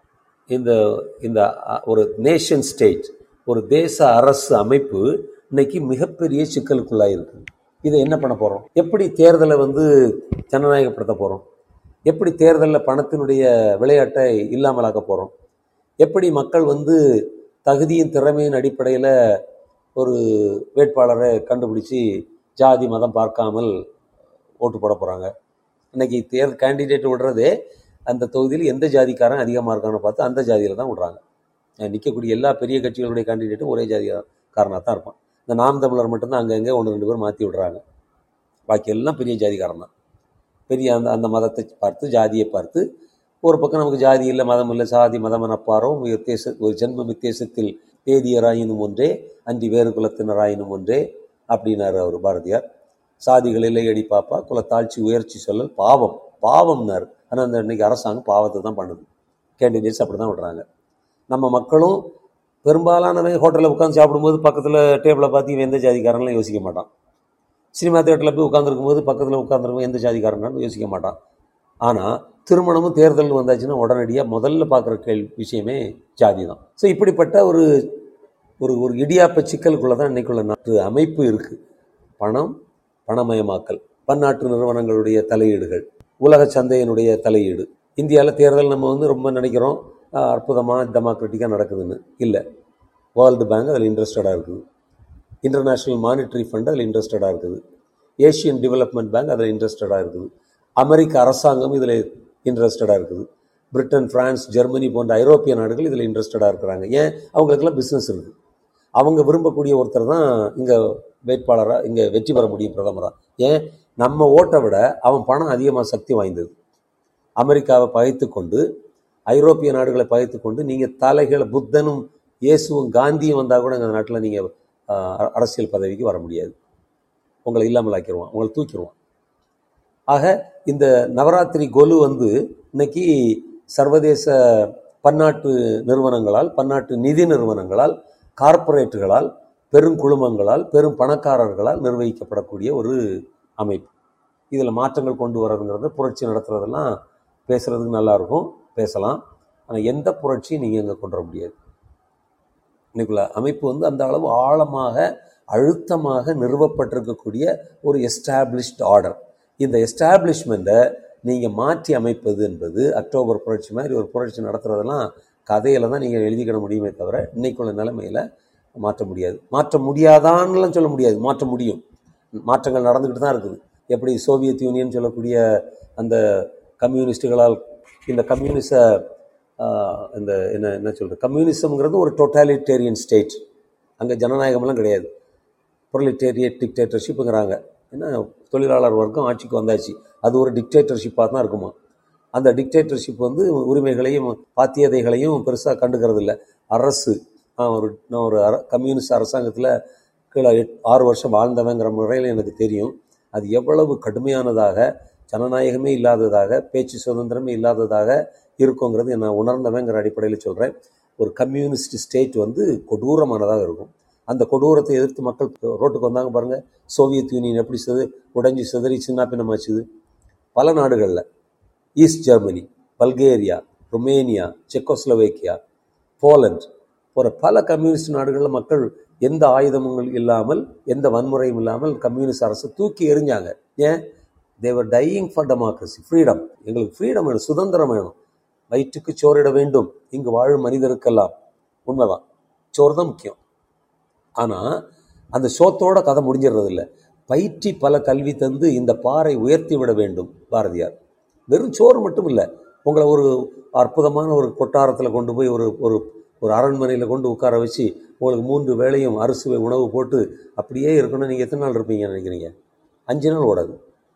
இந்த இந்த அ- ஒரு நேஷன் ஸ்டேட் ஒரு தேச அரசு அமைப்பு இன்னைக்கு மிகப்பெரிய சிக்கலுக்குள்ளாக இருக்கு இதை என்ன பண்ண போகிறோம் எப்படி தேர்தலை வந்து ஜனநாயகப்படுத்த போகிறோம் எப்படி தேர்தலில் பணத்தினுடைய விளையாட்டை இல்லாமலாக்க போகிறோம் எப்படி மக்கள் வந்து தகுதியின் திறமையின் அடிப்படையில் ஒரு வேட்பாளரை கண்டுபிடிச்சி ஜாதி மதம் பார்க்காமல் ஓட்டு போட போகிறாங்க இன்னைக்கு தேர் கேண்டிடேட் விடுறதே அந்த தொகுதியில் எந்த ஜாதிக்காரன் அதிகமாக இருக்கான்னு பார்த்து அந்த ஜாதியில் தான் விடுறாங்க அஹ் நிற்கக்கூடிய எல்லா பெரிய கட்சிகளுடைய கேண்டிடேட்டும் ஒரே ஜாதிக்காரனாக தான் இருப்பான் இந்த நாம் தமிழர் மட்டும்தான் அங்கங்கே ஒன்று ரெண்டு பேர் மாற்றி விடுறாங்க பாக்கி எல்லாம் பெரிய ஜாதிக்காரன் தான் பெரிய அந்த அந்த மதத்தை பார்த்து ஜாதியை பார்த்து ஒரு பக்கம் நமக்கு ஜாதி இல்லை மதம் இல்லை சாதி மதம் எனப்பாரோ வித்தேச ஒரு ஜென்ம வித்தியாசத்தில் பேதியராயினும் ஒன்றே அன்றி வேறு குலத்தினராயினும் ஒன்றே அப்படின்னாரு அவர் பாரதியார் சாதிகள் இல்லை அடி பாப்பா குலத்தாழ்ச்சி உயர்ச்சி சொல்லல் பாவம் பாவம்னாரு ஆனால் அந்த இன்னைக்கு அரசாங்கம் பாவத்தை தான் பண்ணுது கேண்டிடேட்ஸ் அப்படி தான் விடுறாங்க நம்ம மக்களும் பெரும்பாலானவன் ஹோட்டலில் உட்காந்து சாப்பிடும்போது பக்கத்தில் டேபிளை பார்த்து இவன் எந்த ஜாதிக்காரன்லாம் யோசிக்க மாட்டான் சினிமா தேட்டரில் போய் உட்காந்துருக்கும் போது பக்கத்தில் உட்காந்துருக்கும் எந்த ஜாதிக்காரனாலும் யோசிக்க மாட்டான் ஆனால் திருமணமும் தேர்தல் வந்தாச்சுன்னா உடனடியாக முதல்ல பார்க்குற கேள்வி விஷயமே ஜாதி தான் ஸோ இப்படிப்பட்ட ஒரு ஒரு ஒரு இடியாப்ப சிக்கலுக்குள்ளே தான் இன்னைக்குள்ள நாட்டு அமைப்பு இருக்குது பணம் பணமயமாக்கல் பன்னாட்டு நிறுவனங்களுடைய தலையீடுகள் உலக சந்தையினுடைய தலையீடு இந்தியாவில் தேர்தல் நம்ம வந்து ரொம்ப நினைக்கிறோம் அஹ், அற்புதமாக டெமோக்ராட்டிக்காக நடக்குதுன்னு இல்லை வேர்ல்டு பேங்க் அதில் இன்ட்ரெஸ்டடாக இருக்குது இன்டர்நேஷ்னல் மானிட்டரி ஃபண்ட் அதில் இன்ட்ரெஸ்டடாக இருக்குது ஏஷியன் டெவலப்மெண்ட் பேங்க் அதில் இன்ட்ரெஸ்டடாக இருக்குது அமெரிக்க அரசாங்கம் இதில் இன்ட்ரெஸ்டடாக இருக்குது பிரிட்டன் பிரான்ஸ் ஜெர்மனி போன்ற ஐரோப்பிய நாடுகள் இதில் இன்ட்ரெஸ்டடாக இருக்கிறாங்க ஏன் அவங்களுக்கெல்லாம் பிஸ்னஸ் இருக்குது அவங்க விரும்பக்கூடிய ஒருத்தர் தான் இங்கே வேட்பாளராக இங்கே வெற்றி பெற முடியும் பிரதமராக ஏன் நம்ம ஓட்டை விட அவன் பணம் அதிகமாக சக்தி வாய்ந்தது அமெரிக்காவை பகைத்து கொண்டு ஐரோப்பிய நாடுகளை பகைத்து கொண்டு நீங்கள் தலைகளை புத்தனும் இயேசுவும் காந்தியும் வந்தால் கூட எங்கள் நாட்டில் நீங்கள் அரசியல் பதவிக்கு வர முடியாது உங்களை இல்லாமல் ஆக்கிடுவான் உங்களை தூக்கிடுவான் ஆக இந்த நவராத்திரி கொலு வந்து இன்னைக்கு சர்வதேச பன்னாட்டு நிறுவனங்களால் பன்னாட்டு நிதி நிறுவனங்களால் கார்ப்பரேட்டுகளால் பெருங்குழுமங்களால் பெரும் பணக்காரர்களால் நிர்வகிக்கப்படக்கூடிய ஒரு அமைப்பு இதில் மாற்றங்கள் கொண்டு வரதுங்கிறது புரட்சி நடத்துறதெல்லாம் பேசுறதுக்கு நல்லா இருக்கும் பேசலாம் ஆனால் எந்த புரட்சியும் நீங்கள் இங்கே கொண்டு வர முடியாது இன்னைக்குள்ள அமைப்பு வந்து அந்த அளவு ஆழமாக அழுத்தமாக நிறுவப்பட்டிருக்கக்கூடிய ஒரு எஸ்டாப்ளிஷ்ட் ஆர்டர் இந்த எஸ்டாப்ளிஷ்மெண்ட்டை நீங்கள் மாற்றி அமைப்பது என்பது அக்டோபர் புரட்சி மாதிரி ஒரு புரட்சி நடத்துறதெல்லாம் கதையில தான் நீங்கள் எழுதிக்கிட முடியுமே தவிர இன்னைக்குள்ள நிலைமையில மாற்ற முடியாது மாற்ற முடியாதான்னுலாம் சொல்ல முடியாது மாற்ற முடியும் மாற்றங்கள் நடந்துக்கிட்டு தான் இருக்குது எப்படி சோவியத் யூனியன் சொல்லக்கூடிய அந்த கம்யூனிஸ்டுகளால் இந்த கம்யூனிச ஆஹ், இந்த என்ன என்ன சொல்கிறது கம்யூனிசம்ங்கிறது ஒரு டோட்டாலிட்டேரியன் ஸ்டேட் அங்கே ஜனநாயகம்லாம் கிடையாது பொருளிட்டேரியட் டிக்டேட்டர்ஷிப்புங்கிறாங்க ஏன்னா தொழிலாளர் வர்க்கம் ஆட்சிக்கு வந்தாச்சு அது ஒரு டிக்டேட்டர்ஷிப்பாக தான் இருக்குமா அந்த டிக்டேட்டர்ஷிப் வந்து உரிமைகளையும் பாத்தியதைகளையும் பெருசாக கண்டுக்கிறது இல்லை அரசு நான் ஒரு நான் ஒரு அர கம்யூனிஸ்ட் அரசாங்கத்தில் கீழே எட் ஆறு வருஷம் வாழ்ந்தவங்கிற முறையில் எனக்கு தெரியும் அது எவ்வளவு கடுமையானதாக ஜனநாயகமே இல்லாததாக பேச்சு சுதந்திரமே இல்லாததாக இருக்குங்கிறது நான் உணர்ந்தவங்கிற அடிப்படையில் சொல்கிறேன் ஒரு கம்யூனிஸ்ட் ஸ்டேட் வந்து கொடூரமானதாக இருக்கும் அந்த கொடூரத்தை எதிர்த்து மக்கள் ரோட்டுக்கு வந்தாங்க பாருங்கள் சோவியத் யூனியன் எப்படி சிது உடைஞ்சி சிதறி சின்ன பின்னமாச்சுது பல நாடுகளில் East Germany Bulgaria Romania Czechoslovakia Poland போன்ற பல கம்யூனிஸ்ட் நாடுகளில் மக்கள் எந்த ஆயுதமும் இல்லாமல் எந்த வன்முறையும் இல்லாமல் கம்யூனிஸ்ட் அரசு தூக்கி எறிஞ்சாங்க ஏன் they were dying for democracy freedom எங்களுக்கு ஃப்ரீடம் வேணும் சுதந்திரம் வேணும் வயிற்றுக்கு சோறிட வேண்டும் இங்கு வாழும் மனிதருக்கெல்லாம் உண்மைதான் சோறு தான் முக்கியம் ஆனால் அந்த சோத்தோட கதை முடிஞ்சிடுறது இல்லை பயிற்சி பல கல்வி தந்து இந்த பாறை உயர்த்தி விட வேண்டும் பாரதியார் வெறும் சோறு மட்டும் இல்லை உங்களை ஒரு அற்புதமான ஒரு கொட்டாரத்தில் கொண்டு போய் ஒரு ஒரு ஒரு அரண்மனையில் கொண்டு உட்கார வச்சு உங்களுக்கு மூன்று வேளையும் அரிசுவை உணவு போட்டு அப்படியே இருக்கணும் நீங்கள் எத்தனை நாள் இருப்பீங்கன்னு நினைக்கிறீங்க அஞ்சு நாள் ஓடாது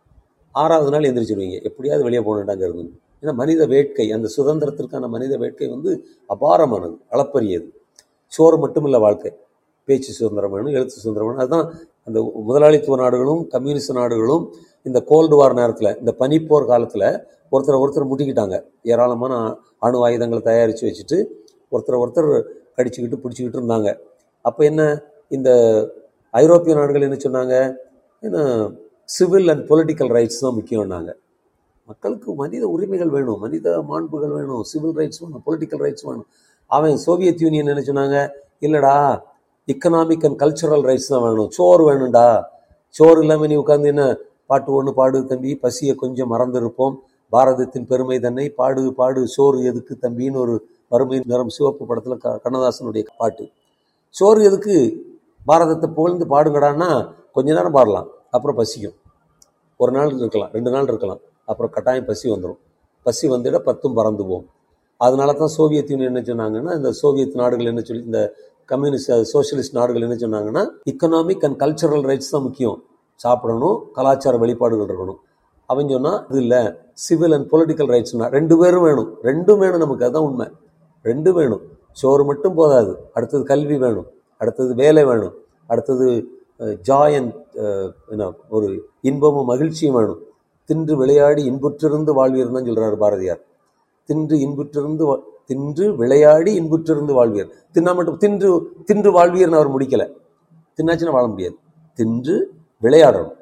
ஆறாவது நாள் எந்திரிச்சிடுவீங்க எப்படியாவது வெளியே போகணுட்டாங்க இருந்து ஏன்னா மனித வேட்கை அந்த சுதந்திரத்திற்கான மனித வேட்கை வந்து அபாரமானது அளப்பரியது சோறு மட்டும் இல்லை வாழ்க்கை பேச்சு சுதந்திரம் வேணும் எழுத்து சுதந்திரம் வேணும் அதுதான் அந்த முதலாளித்துவ நாடுகளும் கம்யூனிஸ்ட் நாடுகளும் இந்த கோல்டு வார் நேரத்தில் இந்த பனிப்போர் காலத்தில் ஒருத்தரை ஒருத்தர் முட்டிக்கிட்டாங்க ஏராளமான அணு ஆயுதங்களை தயாரித்து வச்சுட்டு ஒருத்தரை ஒருத்தர் கடிச்சுக்கிட்டு பிடிச்சிக்கிட்டு இருந்தாங்க அப்போ என்ன இந்த ஐரோப்பிய நாடுகள் என்ன சொன்னாங்க ஏன்னா சிவில் அண்ட் பொலிட்டிக்கல் ரைட்ஸ் தான் முக்கியம்னாங்க மக்களுக்கு மனித உரிமைகள் வேணும் மனித மாண்புகள் வேணும் சிவில் ரைட்ஸ் வேணும் பொலிட்டிக்கல் ரைட்ஸ் வேணும் அவன் சோவியத் யூனியன் என்ன சொன்னாங்க இல்லைடா எக்கனாமிக் அண்ட் கல்ச்சுரல் ரைட்ஸ் தான் வேணும் சோறு வேணும்டா சோறு இல்லாமல் நீ உட்காந்து என்ன பாட்டு ஒன்று பாடு தம்பி பசியை கொஞ்சம் மறந்திருப்போம் பாரதத்தின் பெருமை தன்னை பாடு பாடு சோறு எதுக்கு தம்பின்னு ஒரு வறுமை நிறம் சிவப்பு படத்தில் க கண்ணதாசனுடைய பாட்டு சோறு எதுக்கு பாரதத்தை புகழ்ந்து பாடுங்கடான்னா கொஞ்ச நேரம் பாடலாம் அப்புறம் பசிக்கும் ஒரு நாள் இருக்கலாம் ரெண்டு நாள் இருக்கலாம் அப்புறம் கட்டாயம் பசி வந்துடும் பசி வந்துட பத்தும் பறந்து போகும் அதனால தான் சோவியத் யூனியன் என்ன சொன்னாங்கன்னா இந்த சோவியத் நாடுகள் என்ன சொல்லி இந்த கம்யூனிஸ்ட் சோஷியலிஸ்ட் நாடுகள் என்ன சொன்னாங்கன்னா இக்கனாமிக் அண்ட் கல்ச்சரல் ரைட்ஸ் தான் முக்கியம் சாப்பிடணும் கலாச்சார வெளிப்பாடுகள் இருக்கணும் அவன் சொன்னால் இது இல்லை சிவில் அண்ட் பொலிட்டிக்கல் ரைட்ஸ்னா ரெண்டு பேரும் வேணும் ரெண்டும் வேணும் நமக்கு அதுதான் உண்மை ரெண்டும் வேணும் சோறு மட்டும் போதாது அடுத்தது கல்வி வேணும் அடுத்தது வேலை வேணும் அடுத்தது ஜாய் அண்ட் என்ன ஒரு இன்பமும் மகிழ்ச்சியும் வேணும் தின்று விளையாடி இன்புற்றிருந்து வாழ்வீர் தான் சொல்கிறார் பாரதியார் தின்று இன்புற்றிருந்து வா- தின்று விளையாடி இன்புற்றிருந்து வாழ்வீர் தின்னா மட்டும் தின்று தின்று வாழ்வீர்னு அவர் முடிக்கல தின்னாச்சுன்னா வாழ முடியாது தின்று விளையாடணும்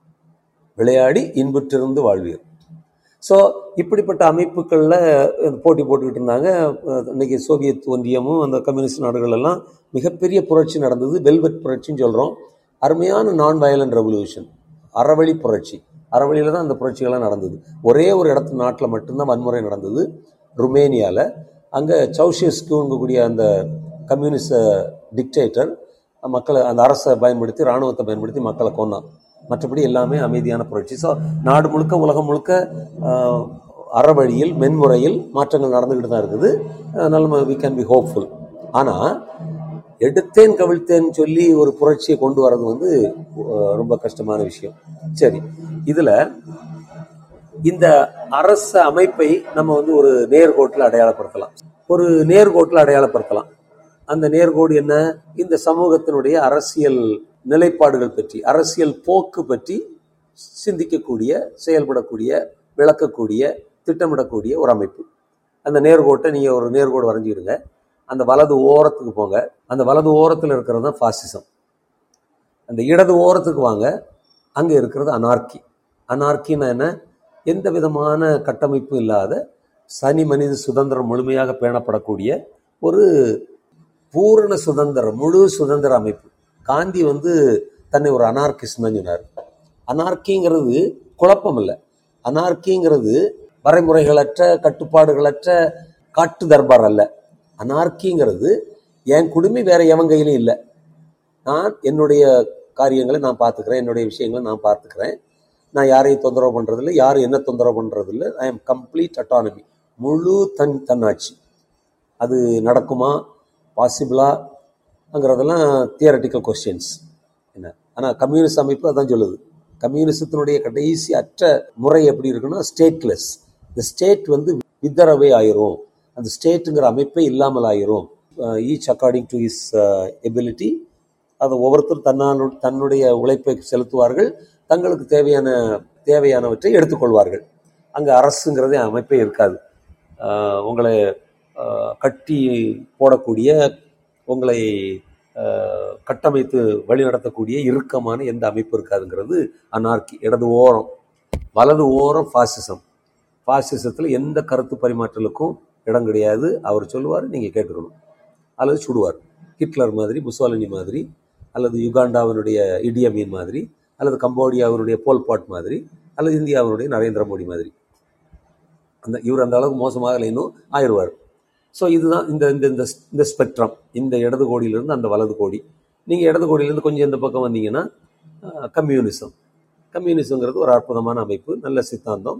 விளையாடி இன்புற்றிருந்து வாழ்வீர் ஸோ இப்படிப்பட்ட அமைப்புகளில் போட்டி போட்டுக்கிட்டு இருந்தாங்க அஹ் இன்னைக்கு சோவியத் ஒன்றியமும் அந்த கம்யூனிஸ்ட் நாடுகள் எல்லாம் மிகப்பெரிய புரட்சி நடந்தது வெல்வெட் புரட்சின்னு சொல்கிறோம் அருமையான நான் வயலண்ட் ரெவல்யூஷன் அறவழி புரட்சி அறவழியில் தான் அந்த புரட்சிகள்லாம் நடந்தது ஒரே ஒரு இடத்து நாட்டில் மட்டும்தான் வன்முறை நடந்தது ருமேனியாவில் அங்கே சவுஷியஸ்குங்கக்கூடிய அந்த கம்யூனிஸ்ட் டிக்டேட்டர் மக்களை அந்த அரசை பயன்படுத்தி இராணுவத்தை பயன்படுத்தி மக்களை கொன்னான் மற்றபடி எல்லாமே அமைதியான புரட்சி ஸோ நாடு முழுக்க உலகம் முழுக்க ஆஹ், அறவழியில் மென்முறையில் மாற்றங்கள் நடந்துக்கிட்டு தான் இருக்குது அதனால வி கேன் பி ஹோப்ஃபுல் ஆனால் எடுத்தேன் கவிழ்த்தேன் சொல்லி ஒரு புரட்சியை கொண்டு வர்றது வந்து ஆஹ், ரொம்ப கஷ்டமான விஷயம் சரி இதில் இந்த அரச அமைப்பை நம்ம வந்து ஒரு நேர்கோட்டில் அடையாளப்படுத்தலாம் ஒரு நேர்கோட்டில் அடையாளப்படுத்தலாம் அந்த நேர்கோடு என்ன இந்த சமூகத்தினுடைய அரசியல் நிலைப்பாடுகள் பற்றி அரசியல் போக்கு பற்றி சிந்திக்கக்கூடிய செயல்படக்கூடிய விளக்கக்கூடிய திட்டமிடக்கூடிய ஒரு அமைப்பு அந்த நேர்கோட்டை நீங்கள் ஒரு நேர்கோடு வரைஞ்சிக்கிடுங்க அந்த வலது ஓரத்துக்கு போங்க அந்த வலது ஓரத்தில் இருக்கிறது தான் ஃபாசிசம் அந்த இடது ஓரத்துக்கு வாங்க அங்கே இருக்கிறது அனார்கி அனார்கின்னா என்ன எந்த விதமான கட்டமைப்பும் இல்லாத சனி மனித சுதந்திரம் முழுமையாக பேணப்படக்கூடிய ஒரு பூரண சுதந்திரம் முழு சுதந்திர அமைப்பு காந்தி வந்து தன்னை ஒரு அனார்கிஸ்ட் தான் சொன்னார் அனார்கிங்கிறது குழப்பம் இல்லை அனார்கிங்கிறது வரைமுறைகளற்ற கட்டுப்பாடுகளற்ற காட்டு தர்பார் அல்ல அனார்கிங்கிறது என் குடுமி வேற எவன் கையிலும் இல்லை நான் என்னுடைய காரியங்களை நான் பார்த்துக்கிறேன் என்னுடைய விஷயங்களை நான் பார்த்துக்கிறேன் நான் யாரையும் தொந்தரவு பண்ணுறதில்ல யாரும் என்ன தொந்தரவு பண்ணுறதில்ல ஐ எம் கம்ப்ளீட் அட்டானமி முழு தன் தன்னாட்சி அது நடக்குமா பாசிபிளாங்கிறதெல்லாம் தியரட்டிக்கல் கொஸ்டின்ஸ் என்ன ஆனால் கம்யூனிஸ்ட் அமைப்பு அதான் சொல்லுது கம்யூனிசத்தினுடைய கடைசி அற்ற முறை எப்படி இருக்குன்னா ஸ்டேட்லெஸ் இந்த ஸ்டேட் வந்து வித்தரவே ஆயிரும் அந்த ஸ்டேட்டுங்கிற அமைப்பே இல்லாமல் ஆயிரும் each according to his ability அதை ஒவ்வொருத்தரும் தன்னானு தன்னுடைய உழைப்பை செலுத்துவார்கள் தங்களுக்கு தேவையான தேவையானவற்றை எடுத்துக்கொள்வார்கள் அங்கே அரசுங்கிறதே அமைப்பே இருக்காது ஆஹ் உங்களை ஆஹ் கட்டி போடக்கூடிய உங்களை ஆஹ் கட்டமைத்து வழிநடத்தக்கூடிய இறுக்கமான எந்த அமைப்பு இருக்காதுங்கிறது அனார்கி இடது ஓரம் வலது ஓரம் ஃபாசிசம் ஃபாசிசத்தில் எந்த கருத்து பரிமாற்றலுக்கும் இடம் கிடையாது அவர் சொல்லுவார் நீங்கள் கேட்டுக்கணும் அல்லது சுடுவார் ஹிட்லர் மாதிரி முசோலினி மாதிரி அல்லது யுகாண்டாவினுடைய இடியமீன் மாதிரி அல்லது கம்போடியாவுடைய போல்பாட் மாதிரி அல்லது இந்தியாவுடைய நரேந்திர மோடி மாதிரி அந்த இவர் அந்த அளவுக்கு மோசமாக இன்னும் ஆயிடுவார் ஸோ இதுதான் இந்த இந்த இந்த இந்த ஸ்பெக்ட்ரம் இந்த இடது கோடியிலிருந்து அந்த வலது கோடி நீங்கள் இடது கோடியிலேருந்து கொஞ்சம் இந்த பக்கம் வந்தீங்கன்னா கம்யூனிசம் கம்யூனிசங்கிறது ஒரு அற்புதமான அமைப்பு நல்ல சித்தாந்தம்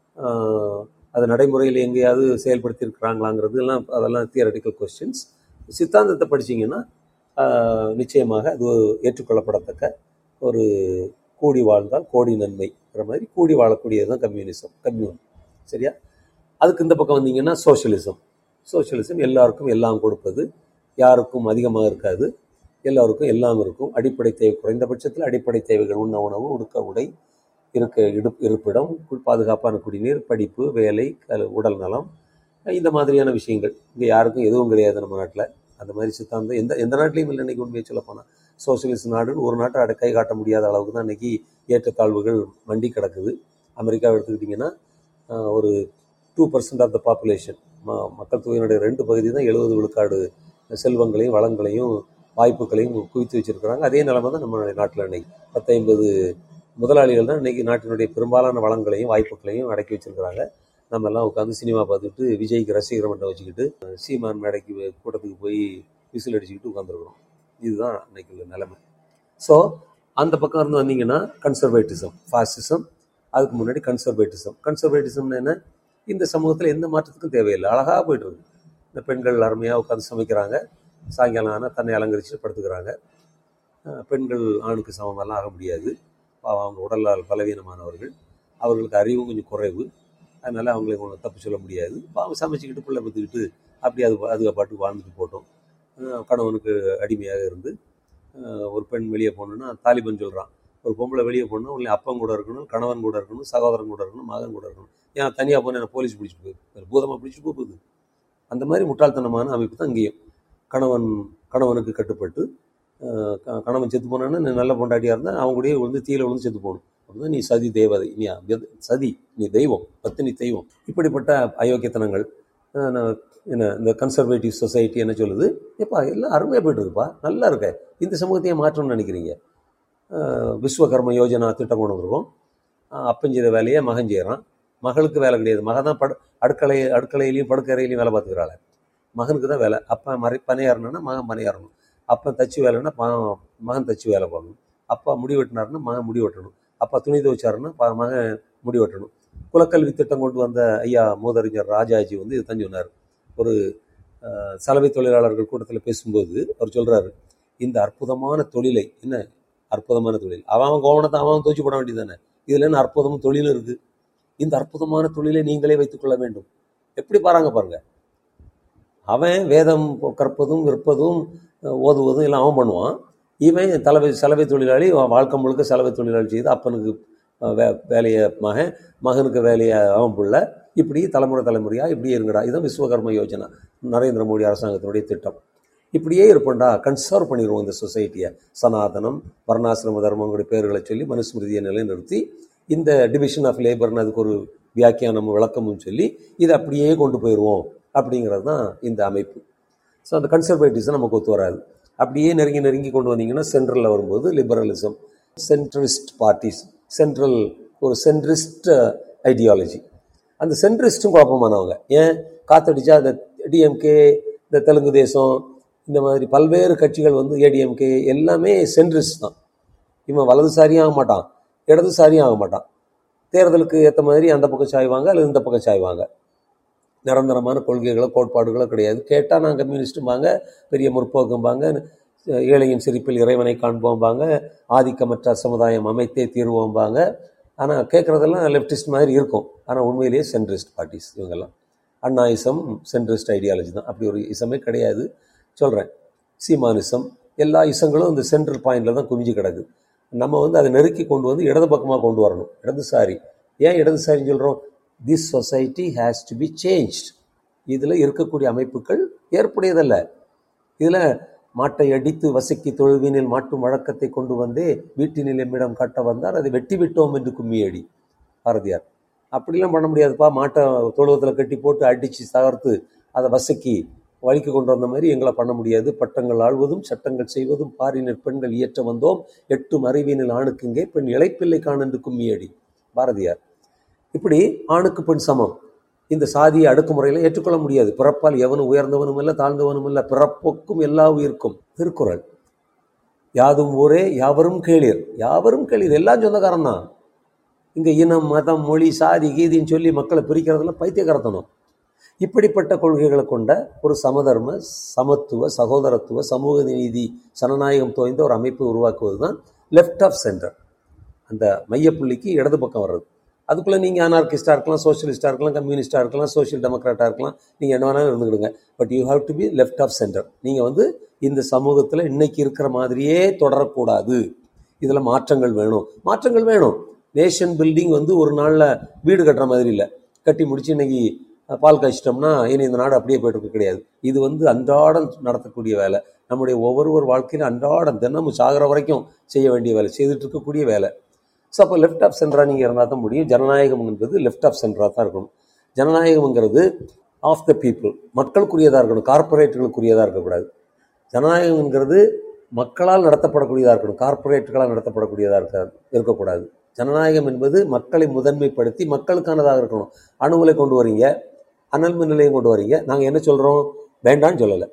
ஆஹ், அது நடைமுறையில் எங்கேயாவது செயல்படுத்தியிருக்கிறாங்களாங்கிறது எல்லாம் அதெல்லாம் தியரட்டிக்கல் கொஸ்டின்ஸ் சித்தாந்தத்தை படிச்சீங்கன்னா ஆஹ், நிச்சயமாக அது ஏற்றுக்கொள்ளப்படத்தக்க ஒரு கூடி வாழ்ந்தால் கோடி நன்மைங்கிற மாதிரி கூடி வாழக்கூடியது தான் கம்யூனிசம் கம்யூன் சரியா அதுக்கு இந்த பக்கம் வந்தீங்கன்னா சோஷியலிசம் சோஷியலிசம் எல்லாருக்கும் எல்லாம் கொடுப்பது யாருக்கும் அதிகமாக இருக்காது எல்லாருக்கும் எல்லாம் இருக்கும் அடிப்படை தேவை குறைந்தபட்சத்தில் அடிப்படை தேவைகள் உண்ண உணவு உடுக்க உடை இருக்க இடு இருப்பிடம் கு- பாதுகாப்பான குடிநீர் படிப்பு வேலை கல்- உடல் நலம் இந்த மாதிரியான விஷயங்கள் இங்கே யாருக்கும் எதுவும் கிடையாது நம்ம நாட்டில் அந்த மாதிரி சித்தாந்தம் எந்த எந்த நாட்டிலையும் இல்லை இன்னைக்கு உண்மையை சொல்ல போனால் சோசியலிஸ்ட் நாடுன்னு ஒரு நாட்டை அட கை காட்ட முடியாத அளவுக்கு தான் இன்னைக்கு ஏற்றத்தாழ்வுகள் மண்டி கிடக்குது அமெரிக்காவை எடுத்துக்கிட்டிங்கன்னா ஆஹ், ஒரு two percent of the population மக்கள் தொகையினுடைய ரெண்டு பகுதி தான் எழுபது விழுக்காடு செல்வங்களையும் வளங்களையும் வாய்ப்புகளையும் குவித்து வச்சிருக்கிறாங்க அதே நிலைமை தான் நம்ம நாட்டில் இன்னைக்கு பத்து ஐம்பது முதலாளிகள் தான் இன்னைக்கு நாட்டினுடைய பெரும்பாலான வளங்களையும் வாய்ப்புகளையும் அடக்கி வச்சிருக்கிறாங்க நம்ம எல்லாம் உட்காந்து சினிமா பார்த்துட்டு விஜய்க்கு ரசிகர் மன்றம் வச்சுக்கிட்டு சீமான் மேடைக்கு போய் கூட்டத்துக்கு போய் விசில் அடிச்சுக்கிட்டு உட்காந்துருக்குறோம் இதுதான் இன்னைக்கு உள்ள நிலைமை ஸோ அந்த பக்கம் இருந்து வந்தீங்கன்னா கன்சர்வேட்டிசம் ஃபாசிசம் அதுக்கு முன்னாடி கன்சர்வேட்டிசம் கன்சர்வேட்டிசம்னு என்ன இந்த சமூகத்தில் எந்த மாற்றத்துக்கும் தேவையில்லை அழகாக போயிட்டு இருக்கு இந்த பெண்கள் அருமையாக உட்காந்து சமைக்கிறாங்க சாயங்காலம் ஆனால் தன்னை அலங்கரித்து படுத்துக்கிறாங்க அஹ் பெண்கள் ஆணுக்கு சமமெல்லாம் ஆக முடியாது பாவம் அவங்க உடலால் பலவீனமானவர்கள் அவர்களுக்கு அறிவும் கொஞ்சம் குறைவு அதனால் அவங்களை ஒன்றும் தப்பு சொல்ல முடியாது பாவம் சமைச்சிக்கிட்டு பிள்ளை பத்துக்கிட்டு அப்படி அது அது பாட்டுக்கு வாழ்ந்துட்டு போட்டோம் அஹ் கணவனுக்கு அடிமையாக இருந்து அஹ் ஒரு பெண் வெளியே போகணுன்னா தாலிபன் சொல்கிறான் ஒரு பொம்பளை வெளியே போகணும் உள்ள அப்பன் கூட இருக்கணும் கணவன் கூட இருக்கணும் சகோதரன் கூட இருக்கணும் மகன் கூட இருக்கணும் ஏன் தனியாக போன என்ன போலீஸ் பிடிச்சிட்டு போகுது பூதமாக பிடிச்சிட்டு போகுது அந்த மாதிரி முட்டாள்தனமான அமைப்பு தான் இங்கேயும் கணவன் கணவனுக்கு கட்டுப்பட்டு அஹ் க- கணவன் செத்து போனான்னா நீ நல்ல பொண்டாட்டியாக இருந்தால் அவங்க கூடயே விழுந்து தீயில விழுந்து செத்து போகணும் அப்படின்னா நீ சதி தேவதை நீ அவ்யத- சதி நீ தெய்வம் பத்தினி தெய்வம் இப்படிப்பட்ட அயோக்கியத்தனங்கள் அஹ் நான் என்ன இந்த கன்சர்வேட்டிவ் சொசைட்டி என்ன சொல்லுது எப்பா எல்லாம் அருமையாக போயிட்டு இருக்குப்பா நல்லா இருக்க இந்த சமூகத்தையே மாற்றணும்னு நினைக்கிறீங்க அஹ் விஸ்வகர்ம யோஜனா திட்டம் கொண்டு வந்திருக்கோம் அஹ் அப்பன் செய்த வேலையை மகன் செய்கிறான் மகளுக்கு வேலை கிடையாது மகன் தான் படு அடுக்களை அடுக்கலையிலையும் படுக்கறையிலையும் வேலை பார்த்துக்கிறாள் மகனுக்கு தான் வேலை அப்பா மறை பணியாறணும்னா மகன் பணியாறணும் அப்பன் தச்சு வேலைன்னா மகன் மகன் தச்சு வேலை பார்க்கணும் அப்பா முடி வெட்டினாருன்னா மகன் முடி வெட்டணும் அப்பா துணி துவைச்சாருன்னா ப- மகன் முடி வெட்டணும் குலக்கல்வி திட்டம் கொண்டு வந்த ஐயா மூதறிஞர் ராஜாஜி வந்து இதுதான் சொன்னார் ஒரு அஹ், சலவை தொழிலாளர்கள் கூட்டத்தில் பேசும்போது அவர் சொல்றாரு இந்த அற்புதமான தொழிலை என்ன அற்புதமான தொழில் அவன் அவன் கோவணத்தை அவன் தூச்சி போட வேண்டியதானே இதுல என்ன அற்புதமும் தொழிலும் இருக்கு இந்த அற்புதமான தொழிலை நீங்களே வைத்துக் கொள்ள வேண்டும் எப்படி பாருங்க பாருங்க அவன் வேதம் கற்பதும் விற்பதும் அஹ், ஓதுவதும் எல்லாம் அவன் பண்ணுவான் இவன் தலைவை சலவை தொழிலாளி அவன் வாழ்க்கை முழுக்க சலவை தொழிலாளி செய்து அப்பனுக்கு அஹ், வே வேலையை மகன் மகனுக்கு வேலையை அவன் புள்ள இப்படி தலைமுறை தலைமுறையாக இப்படியே இருங்கடா இதுதான் விஸ்வகர்ம யோஜனா நரேந்திர மோடி அரசாங்கத்தினுடைய திட்டம் இப்படியே இருப்போம்டா கன்சர்வ் பண்ணிடுவோம் இந்த சொசைட்டியை சனாதனம் வர்ணாசிரம தர்மங்களுடைய பேர்களை சொல்லி மனுஸ்மிருதியை நிலைநிறுத்தி இந்த டிவிஷன் ஆஃப் லேபர்னு அதுக்கு ஒரு வியாக்கியானமும் விளக்கமும் சொல்லி இதை அப்படியே கொண்டு போயிடுவோம் அப்படிங்கிறது தான் இந்த அமைப்பு ஸோ அந்த கன்சர்வேட்டிவ்ஸை நமக்கு ஒத்து வராது அப்படியே நெருங்கி நெருங்கி கொண்டு வந்தீங்கன்னா சென்ட்ரலில் வரும்போது லிபரலிசம் சென்ட்ரிஸ்ட் பார்ட்டிஸ் சென்ட்ரல் ஒரு சென்ட்ரிஸ்ட் ஐடியாலஜி அந்த சென்ட்ரிஸ்ட்டும் குழப்பமானவங்க ஏன் காத்தடிச்சா அந்த டிஎம்கே இந்த தெலுங்கு தேசம் இந்த மாதிரி பல்வேறு கட்சிகள் வந்து ஏடிஎம்கே எல்லாமே சென்ட்ரிஸ்ட் தான் இவன் வலதுசாரியும் ஆக மாட்டான் இடதுசாரியும் ஆக மாட்டான் தேர்தலுக்கு ஏற்ற மாதிரி அந்த பக்கம் சாய்வாங்க அல்லது இந்த பக்கம் சாய்வாங்க நிரந்தரமான கொள்கைகளோ கோட்பாடுகளோ கிடையாது கேட்டால் நான் கம்யூனிஸ்ட்டும்பாங்க பெரிய முற்போக்கும்பாங்க ஏழையின் சிரிப்பில் இறைவனை காண்போம்பாங்க ஆதிக்கமற்ற சமுதாயம் அமைத்தே தீர்வோம்பாங்க ஆனால் கேட்குறதெல்லாம் லெஃப்டிஸ்ட் மாதிரி இருக்கும் ஆனால் உண்மையிலேயே சென்ட்ரிஸ்ட் பார்ட்டிஸ் இவங்கெல்லாம் அண்ணாயிசம் சென்ட்ரிஸ்ட் ஐடியாலஜி தான் அப்படி ஒரு இசமே கிடையாது சொல்கிறேன் சீமானிசம் எல்லா இசங்களும் இந்த சென்ட்ரல் பாயிண்டில் தான் குவிஞ்சு கிடக்கு நம்ம வந்து அதை நெருக்கி கொண்டு வந்து இடது பக்கமாக கொண்டு வரணும் இடதுசாரி ஏன் இடதுசாரின்னு சொல்கிறோம் this society has to be changed இதில் இருக்கக்கூடிய அமைப்புகள் ஏற்புடையதல்ல இதில் மாட்டை அடித்து வசிக்கி தொழுவினில் மாட்டும் வழக்கத்தை கொண்டு வந்தே வீட்டினில் எம்மிடம் காட்ட வந்தார் அதை வெட்டி விட்டோம் என்று கும்மியடி பாரதியார் அப்படிலாம் பண்ண முடியாதுப்பா மாட்டை தொழுவத்தில் கட்டி போட்டு அடித்து தகர்த்து அதை வசக்கி வழிக்கு கொண்டு வந்த மாதிரி எங்களை பண்ண முடியாது பட்டங்கள் ஆழ்வதும் சட்டங்கள் செய்வதும் பாரினர் பெண்கள் இயற்ற வந்தோம் எட்டு மறைவினில் ஆணுக்குங்கே பெண் இழைப்பிள்ளை காணென்று கும்மியடி பாரதியார் இப்படி ஆணுக்கு பெண் சமம் இந்த சாதியை அடக்குமுறையில் ஏற்றுக்கொள்ள முடியாது பிறப்பால் எவனும் உயர்ந்தவனும் இல்லை தாழ்ந்தவனும் இல்லை பிறப்புக்கும் எல்லா உயிர்க்கும் திருக்குறள் யாதும் ஊரே யாவரும் கேளீர் யாவரும் கேளீர் எல்லாம் சொந்தக்காரன் தான் இங்கே இனம் மதம் மொழி சாதி கீதின்னு சொல்லி மக்களை பிரிக்கிறதெல்லாம் பைத்தியக்காரத்தனம் இப்படிப்பட்ட கொள்கைகளை கொண்ட ஒரு சமதர்ம சமத்துவ சகோதரத்துவ சமூக நீதி ஜனநாயகம் தோய்ந்த ஒரு அமைப்பை உருவாக்குவது தான் லெஃப்ட் ஆஃப் சென்டர் அந்த மையப்புள்ளிக்கு இடது பக்கம் வர்றது அதுக்குள்ளே நீங்கள் அனார்கிஸ்டாக இருக்கலாம் சோஷியலிஸ்டாக இருக்கலாம் கம்யூனிஸ்டாக இருக்கலாம் சோஷியல் டெமோக்ராட்டாக இருக்கலாம் நீங்கள் என்ன வேணாலும் இருந்துக்கிடுங்க but you have to be left of centre நீங்கள் வந்து இந்த சமூகத்தில் இன்னைக்கு இருக்கிற மாதிரியே தொடரக்கூடாது இதில் மாற்றங்கள் வேணும் மாற்றங்கள் வேணும் நேஷன் பில்டிங் வந்து ஒரு நாளில் வீடு கட்டுற மாதிரி இல்லை கட்டி முடிச்சு இன்னைக்கு பால் காய்ச்சிட்டோம்னா இனி இந்த நாடு அப்படியே போயிட்டு இருக்க கிடையாது இது வந்து அன்றாடம் நடத்தக்கூடிய வேலை நம்முடைய ஒவ்வொருவர் வாழ்க்கையில் அன்றாடம் தினமும் சாகிற வரைக்கும் செய்ய வேண்டிய வேலை செய்துட்டு இருக்கக்கூடிய வேலை ஸோ அப்போ லெஃப்ட் ஆஃப் சென்டராக நீங்கள் இருந்தால் தான் முடியும் ஜனநாயகம் என்பது லெஃப்ட் ஆஃப் சென்டராக தான் இருக்கணும் ஜனநாயகம்ங்கிறது ஆஃப் த பீப்புள் மக்களுக்குரியதாக இருக்கணும் கார்பரேட்டுகளுக்குரியதாக இருக்கக்கூடாது ஜனநாயகம்ங்கிறது மக்களால் நடத்தப்படக்கூடியதாக இருக்கணும் கார்பரேட்டுகளால் நடத்தப்படக்கூடியதாக இருக்க இருக்கக்கூடாது ஜனநாயகம் என்பது மக்களை முதன்மைப்படுத்தி மக்களுக்கானதாக இருக்கணும் அணுகுலை கொண்டு வரீங்க அனல் மின் நிலையம் கொண்டு வரீங்க நாங்கள் என்ன சொல்கிறோம் வேண்டான்னு சொல்லலை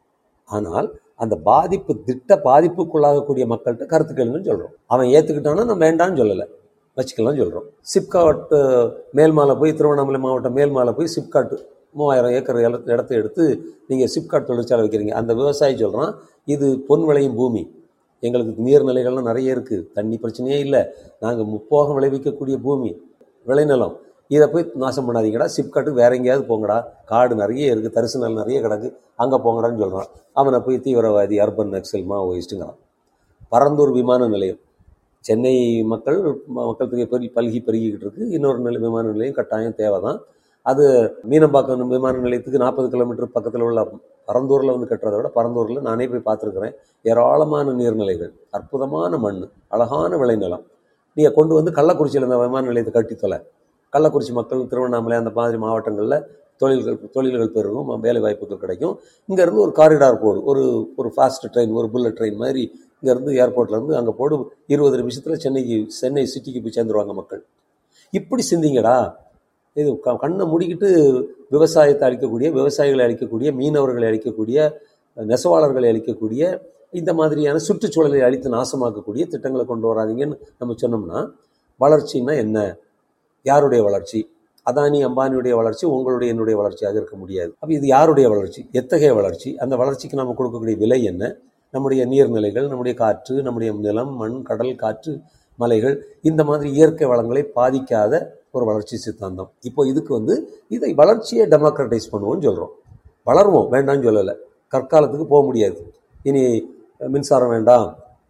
ஆனால் அந்த பாதிப்பு திட்ட பாதிப்புக்குள்ளாகக்கூடிய மக்கள்கிட்ட கருத்து கேளுங்கன்னு சொல்கிறோம் அவன் ஏற்றுக்கிட்டானா நான் வேண்டான்னு சொல்லலை வச்சுக்கலாம் சொல்கிறோம் சிப்காட் மேல்மாலை போய் திருவண்ணாமலை மாவட்டம் மேல்மாலை போய் சிப்காட் மூவாயிரம் ஏக்கர் இடத்த இடத்த எடுத்து நீங்கள் சிப்காட் தொழிற்சாலை வைக்கிறீங்க அந்த விவசாயி சொல்கிறான் இது பொன் விளையும் பூமி எங்களுக்கு நீர்நிலைகள்லாம் நிறைய இருக்குது தண்ணி பிரச்சனையே இல்லை நாங்கள் முப்போகம் விளைவிக்கக்கூடிய பூமி விளைநிலம் இதை போய் நாசம் பண்ணாதீங்கடா சிப்காட்டுக்கு வேற எங்கேயாவது போங்கடா காடு நிறைய இருக்குது தரிசு நிலம் நிறைய கிடக்கு அங்கே போங்கடான்னு சொல்கிறான் அவனை போய் தீவிரவாதி அர்பன் நக்சல் மாவோயிஸ்ட்டுங்கிறான் பரந்தூர் விமான நிலையம் சென்னை மக்கள் மக்கள் தொகை பெருகி பல்கி பெருகிக்கிட்டு இருக்கு இன்னொரு நிலை விமான நிலையம் கட்டாயம் தேவை தான் அது மீனம்பாக்கம் விமான நிலையத்துக்கு நாற்பது கிலோமீட்டர் பக்கத்தில் உள்ள பரந்தூரில் வந்து கட்டுறதை விட பரந்தூரில் நானே போய் பார்த்துருக்குறேன் ஏராளமான நீர்நிலைகள் அற்புதமான மண் அழகான விளைநிலம் நீங்கள் கொண்டு வந்து கள்ளக்குறிச்சியில் இந்த விமான நிலையத்தை கட்டி தொலை கள்ளக்குறிச்சி மக்கள் திருவண்ணாமலை அந்த மாதிரி மாவட்டங்களில் தொழில்கள் தொழில்கள் பெருகும் வேலை வாய்ப்புகள் கிடைக்கும் இங்கேருந்து ஒரு காரிடார் போடு ஒரு ஒரு ஃபாஸ்ட் ட்ரெயின் ஒரு புல்லட் ட்ரெயின் மாதிரி இங்கேருந்து ஏர்போர்ட்லேருந்து அங்கே போடு இருபது நிமிஷத்தில் சென்னைக்கு சென்னை சிட்டிக்கு போய் சேர்ந்துருவாங்க மக்கள் இப்படி சிந்திங்கடா இது க கண்ணை மூடிக்கிட்டு விவசாயத்தை அழிக்கக்கூடிய விவசாயிகளை அழிக்கக்கூடிய மீனவர்களை அழிக்கக்கூடிய நெசவாளர்களை அழிக்கக்கூடிய இந்த மாதிரியான சுற்றுச்சூழலை அழித்து நாசமாக்கக்கூடிய திட்டங்களை கொண்டு வராதீங்கன்னு நம்ம சொன்னோம்னா வளர்ச்சின்னா என்ன யாருடைய வளர்ச்சி அதானி அம்பானியுடைய வளர்ச்சி உங்களுடைய என்னுடைய வளர்ச்சியாக இருக்க முடியாது அப்போ இது யாருடைய வளர்ச்சி எத்தகைய வளர்ச்சி அந்த வளர்ச்சிக்கு நம்ம கொடுக்கக்கூடிய விலை என்ன நம்முடைய நீர்நிலைகள் நம்முடைய காற்று நம்முடைய நிலம் மண் கடல் காற்று மலைகள் இந்த மாதிரி இயற்கை வளங்களை பாதிக்காத ஒரு வளர்ச்சி சித்தாந்தம் இப்போ இதுக்கு வந்து இதை வளர்ச்சியை டெமோக்ரட்டைஸ் பண்ணுவோம்னு சொல்கிறோம் வளருவோம் வேண்டாம்னு சொல்லலை கற்காலத்துக்கு போக முடியாது இனி மின்சாரம் வேண்டாம்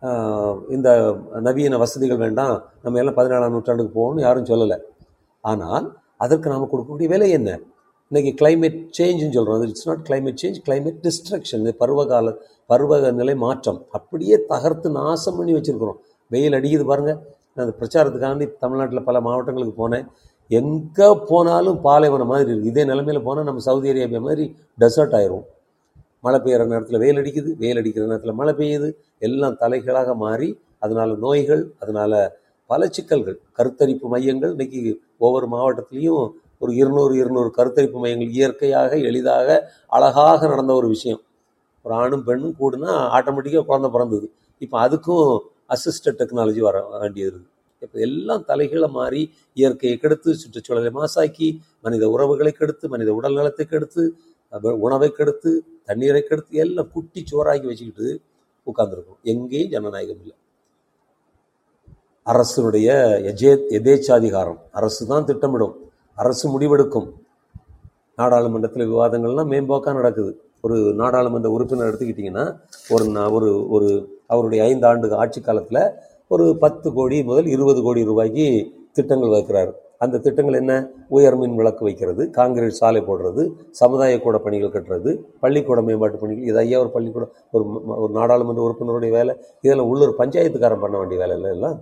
இந்த நவீன வசதிகள் வேண்டாம் நம்ம எல்லாம் பதினேழாம் நூற்றாண்டுக்கு போகணும்னு யாரும் சொல்லலை ஆனால் அதற்கு நாம் கொடுக்கக்கூடிய விலை என்ன இன்னைக்கு கிளைமேட் சேஞ்சுன்னு சொல்கிறோம் அது it's not climate change climate destruction பருவகால பருவ நிலை மாற்றம் அப்படியே தகர்த்து நாசம் பண்ணி வச்சுருக்குறோம் வெயில் அடிக்குது பாருங்கள் நான் அந்த பிரச்சாரத்துக்காண்டி தமிழ்நாட்டில் பல மாவட்டங்களுக்கு போனேன் எங்கே போனாலும் பாலைவனம் மாதிரி இருக்குது இதே நிலைமையில் போனால் நம்ம சவுதி அரேபியா மாதிரி டெசர்ட் ஆயிரும் மழை பெய்கிற நேரத்தில் வெயில் அடிக்குது வெயில் அடிக்கிற நேரத்தில் மழை பெய்யுது எல்லாம் தலைகளாக மாறி அதனால் நோய்கள் அதனால் பல சிக்கல்கள் கருத்தரிப்பு மையங்கள் இன்னைக்கு ஒவ்வொரு மாவட்டத்திலையும் ஒரு இருநூறு இருநூறு கருத்தரிப்பு மையங்கள் இயற்கையாக எளிதாக அழகாக நடந்த ஒரு விஷயம் ஒரு ஆணும் பெண்ணும் கூடுனா ஆட்டோமேட்டிக்காக குழந்தை பிறந்தது இப்போ அதுக்கும் அசிஸ்டட் டெக்னாலஜி வர வேண்டியது இருக்குது இப்போ எல்லாம் தலைகளை மாறி இயற்கையை கெடுத்து சுற்றுச்சூழலை மாசாக்கி மனித உறவுகளை கெடுத்து மனித உடல் நலத்தை கெடுத்து உணவை கெடுத்து தண்ணீரை கெடுத்து எல்லாம் குட்டி சோறாக்கி வச்சுக்கிட்டு உட்கார்ந்துருக்கோம் எங்கேயும் ஜனநாயகம் இல்லை அரசுடைய எஜே எதேச்சாதிகாரம் அரசு தான் திட்டமிடும் அரசு முடிவெடுக்கும் நாடாளுமன்றத்தில் விவாதங்கள்லாம் மேம்போக்காக நடக்குது ஒரு நாடாளுமன்ற உறுப்பினர் எடுத்துக்கிட்டிங்கன்னா ஒரு ஒரு ஒரு அவருடைய ஐந்து ஆண்டு ஆட்சி காலத்தில் ஒரு பத்து கோடி முதல் இருபது கோடி ரூபாய்க்கு திட்டங்கள் வைக்கிறார் அந்த திட்டங்கள் என்ன உயர் மின் விளக்கு வைக்கிறது காங்கிரீட் சாலை போடுறது சமுதாய கூட பணிகள் கட்டுறது பள்ளிக்கூட மேம்பாட்டு பணிகள் இது ஐயா ஒரு பள்ளிக்கூடம் ஒரு ஒரு நாடாளுமன்ற உறுப்பினருடைய வேலை இதெல்லாம் உள்ளூர் பஞ்சாயத்துக்காரன் பண்ண வேண்டிய வேலை இல்லை எல்லாம்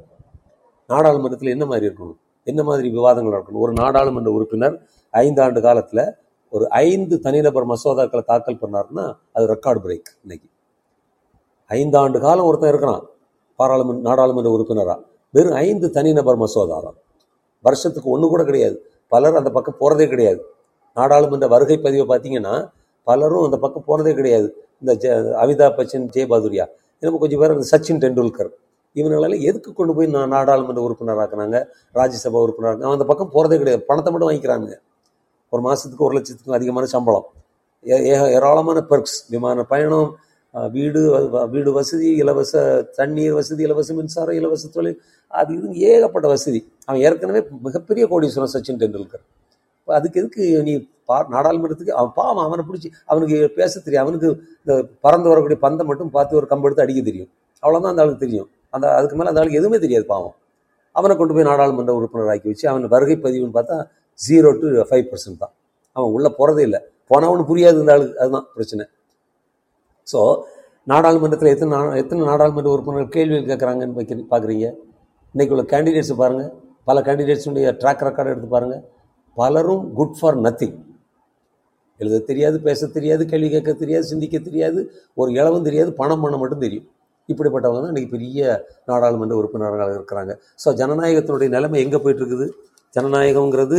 நாடாளுமன்றத்தில் என்ன மாதிரி இருக்கணும் என்ன மாதிரி விவாதங்கள் நடக்கணும் ஒரு நாடாளுமன்ற உறுப்பினர் ஐந்து ஆண்டு காலத்தில் ஒரு ஐந்து தனிநபர் மசோதாக்களை தாக்கல் பண்ணாருன்னா அது ரெக்கார்டு பிரேக் இன்னைக்கு ஐந்தாண்டு காலம் ஒருத்தன் இருக்கிறான் பாராளுமன்ற நாடாளுமன்ற உறுப்பினரா வெறும் ஐந்து தனிநபர் மசோதா தான் வருஷத்துக்கு ஒன்று கூட கிடையாது பலர் அந்த பக்கம் போகிறதே கிடையாது நாடாளுமன்ற வருகை பதிவை பார்த்தீங்கன்னா பலரும் அந்த பக்கம் போனதே கிடையாது இந்த ஜ அமிதாப் பச்சன் ஜெய பதுரியா இன்னும் கொஞ்சம் பேர் இந்த சச்சின் டெண்டுல்கர் இவங்களெல்லாம் எதுக்கு கொண்டு போய் நான் நாடாளுமன்ற உறுப்பினராக்குனாங்க ராஜ்யசபா உறுப்பினராக அவன் அந்த பக்கம் போகிறதே கிடையாது பணத்தை மட்டும் வாங்கிக்கிறாங்க ஒரு மாதத்துக்கு ஒரு லட்சத்துக்கும் அதிகமான சம்பளம் ஏ- ஏ- ஏராளமான பெர்க்ஸ் விமான பயணம் அஹ், வீடு வ- வீடு வசதி இலவச தண்ணீர் வசதி இலவச மின்சாரம் இலவச தொழில் அது இது ஏகப்பட்ட வசதி அவன் ஏற்கனவே மிகப்பெரிய கோடீஸ்வரன் சச்சின் டெண்டுல்கர் இப்ப அதுக்கு எதுக்கு நீ பா நாடாளுமன்றத்துக்கு அவன் பாவம் அவனை பிடிச்சி அவனுக்கு பேச தெரியும் அவனுக்கு இந்த பறந்து வரக்கூடிய பந்தை மட்டும் பார்த்து ஒரு கம்பெடுத்து அடிக்க தெரியும் அவ்வளோதான் அந்த ஆளுக்கு தெரியும் அந்த அதுக்கு மேலே அந்த ஆளுக்கு எதுவுமே தெரியாது பாவம் அவனை கொண்டு போய் நாடாளுமன்ற உறுப்பினர் ஆக்கி வச்சு அவன் வருகை பதிவுன்னு பார்த்தா ஜீரோ டு ஃபைவ் பர்சன்ட் தான் அவன் உள்ளே போகிறதே இல்லை போனவனு புரியாது இந்த ஆளுக்கு அதுதான் பிரச்சனை ஸோ நாடாளுமன்றத்தில் எத்தனை நா- எத்தனை நாடாளுமன்ற உறுப்பினர்கள் கேள்விகள் கேட்குறாங்கன்னு வைக்க பார்க்குறீங்க இன்னைக்கு உள்ள கேண்டிடேட்ஸை பாருங்கள் பல கேண்டிடேட்ஸுடைய ட்ராக் ரெக்கார்டு எடுத்து பாருங்கள் பலரும் குட் ஃபார் நத்திங் எழுத தெரியாது பேச தெரியாது கேள்வி கேட்க தெரியாது சிந்திக்க தெரியாது ஒரு இளவும் தெரியாது பணம் பண்ண மட்டும் தெரியும் இப்படிப்பட்டவங்க தான் இன்றைக்கி பெரிய நாடாளுமன்ற உறுப்பினர்களாக இருக்கிறாங்க ஸோ ஜனநாயகத்தினுடைய நிலைமை எங்கே போயிட்டு இருக்குது ஜனநாயகங்கிறது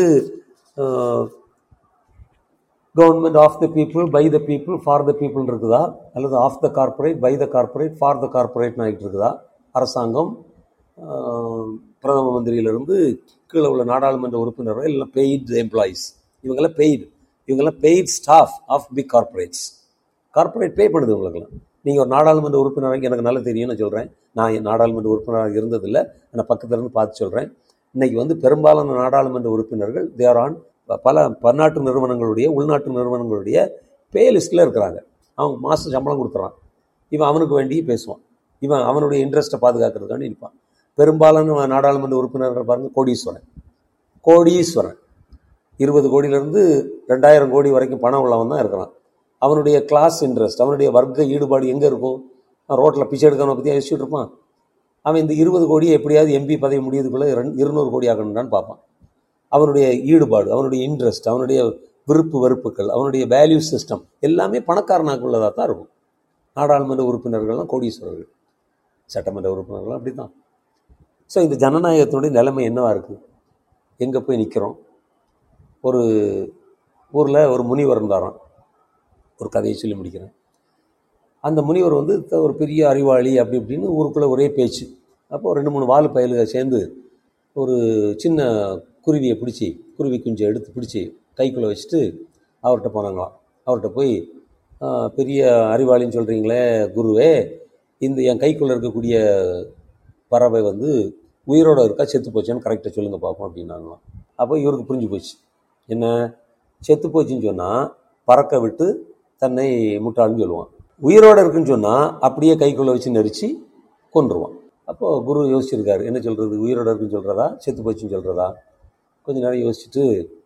government of the people by the people for the people இருக்குதா அல்லது of the corporate by the corporate for the கார்ப்பரேட்னு ஆகிட்டு இருக்குதா அரசாங்கம் ஆஹ், பிரதம மந்திரியிலிருந்து கீழே உள்ள நாடாளுமன்ற உறுப்பினர்கள் எல்லாம் பெய்டு எம்ப்ளாயீஸ் இவங்கெல்லாம் பெய்டு இவங்கெல்லாம் paid staff of big corporates corporate pay பண்ணுது உங்களுக்குலாம் நீங்கள் ஒரு நாடாளுமன்ற உறுப்பினராக எனக்கு நல்லா தெரியும் நான் சொல்கிறேன் நான் என் நாடாளுமன்ற உறுப்பினராக இருந்ததில்லை நான் பக்கத்துல இருந்து பார்த்து சொல்கிறேன் இன்னைக்கு வந்து பெரும்பாலான நாடாளுமன்ற உறுப்பினர்கள் தேர் ஆன் பல பன்னாட்டு நிறுவனங்களுடைய உள்நாட்டு நிறுவனங்களுடைய பே லிஸ்ட்டில் இருக்கிறாங்க அவங்க மாதம் சம்பளம் கொடுத்துறான் இவன் அவனுக்கு வேண்டி பேசுவான் இவன் அவனுடைய இன்ட்ரெஸ்ட்டை பாதுகாக்கிறதுக்காண்டி இருப்பான் பெரும்பாலான நாடாளுமன்ற உறுப்பினர்கள் பாருங்க கோடீஸ்வரன் கோடீஸ்வரன் இருபது கோடியிலேருந்து ரெண்டாயிரம் கோடி வரைக்கும் பணம் உள்ளவன் தான் இருக்கிறான் அவனுடைய கிளாஸ் இன்ட்ரெஸ்ட் அவனுடைய வர்க்க ஈடுபாடு எங்கே இருக்கும் ரோட்டில் பிச்சை எடுக்கிறவனை பற்றி யோசிச்சுட்டு இருப்பான் அவன் இந்த இருபது கோடியை எப்படியாவது எம்பி பதவி முடியதுக்குள்ளே இருநூறு கோடி ஆகணும்னு பார்ப்பான் அவனுடைய ஈடுபாடு அவனுடைய இன்ட்ரெஸ்ட் அவனுடைய விருப்பு வெறுப்புகள் அவனுடைய வேல்யூ சிஸ்டம் எல்லாமே பணக்காரனாக்குள்ளதாக தான் இருக்கும் நாடாளுமன்ற உறுப்பினர்கள்லாம் கோடீஸ்வரர்கள் சட்டமன்ற உறுப்பினர்கள்லாம் அப்படி தான் ஸோ இந்த ஜனநாயகத்தினுடைய நிலைமை என்னவா இருக்குது எங்கே போய் நிற்கிறோம் ஒரு ஊரில் ஒரு முனிவர் இருந்தாராம் ஒரு கதையை சொல்லி முடிக்கிறேன் அந்த முனிவர் வந்து த- ஒரு பெரிய அறிவாளி அப்படி இப்படின்னு ஊருக்குள்ளே ஒரே பேச்சு அப்போ ரெண்டு மூணு வால் பயலுக சேர்ந்து ஒரு சின்ன குருவியை பிடிச்சி குருவி குஞ்சை எடுத்து பிடிச்சி கைக்குள்ளே வச்சுட்டு அவர்கிட்ட போனாங்களாம் அவர்கிட்ட போய் "ஆ, பெரிய அறிவாளின்னு சொல்கிறீங்களே குருவே இந்த என் கைக்குள்ளே இருக்கக்கூடிய பறவை வந்து உயிரோட இருக்கா செத்து போச்சான்னு கரெக்டாக சொல்லுங்கள் பார்ப்போம் அப்படின்னாங்களாம் அப்போ இவருக்கு புரிஞ்சு போச்சு என்ன செத்து போச்சுன்னு சொன்னால் பறக்க விட்டு தன்னை முட்டாள்னு சொல்லுவான் உயிரோட இருக்குன்னு சொன்னால் அப்படியே கைக்குள்ளே வச்சு நெரிச்சு கொன்றுவான் அப்போ குரு யோசிச்சிருக்காரு என்ன சொல்கிறது உயிரோட இருக்குன்னு சொல்கிறதா செத்து போச்சுன்னு சொல்கிறதா கொஞ்ச நேரம் யோசிச்சுட்டு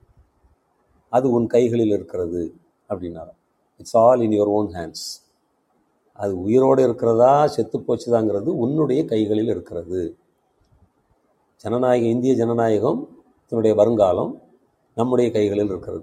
அது உன் கைகளில் இருக்கிறது அப்படின்னாராம் it's all in your own hands அது உயிரோடு இருக்கிறதா செத்து போச்சுதாங்கிறது உன்னுடைய கைகளில் இருக்கிறது ஜனநாயகம் இந்திய ஜனநாயகம் இதனுடைய வருங்காலம் நம்முடைய கைகளில் இருக்கிறது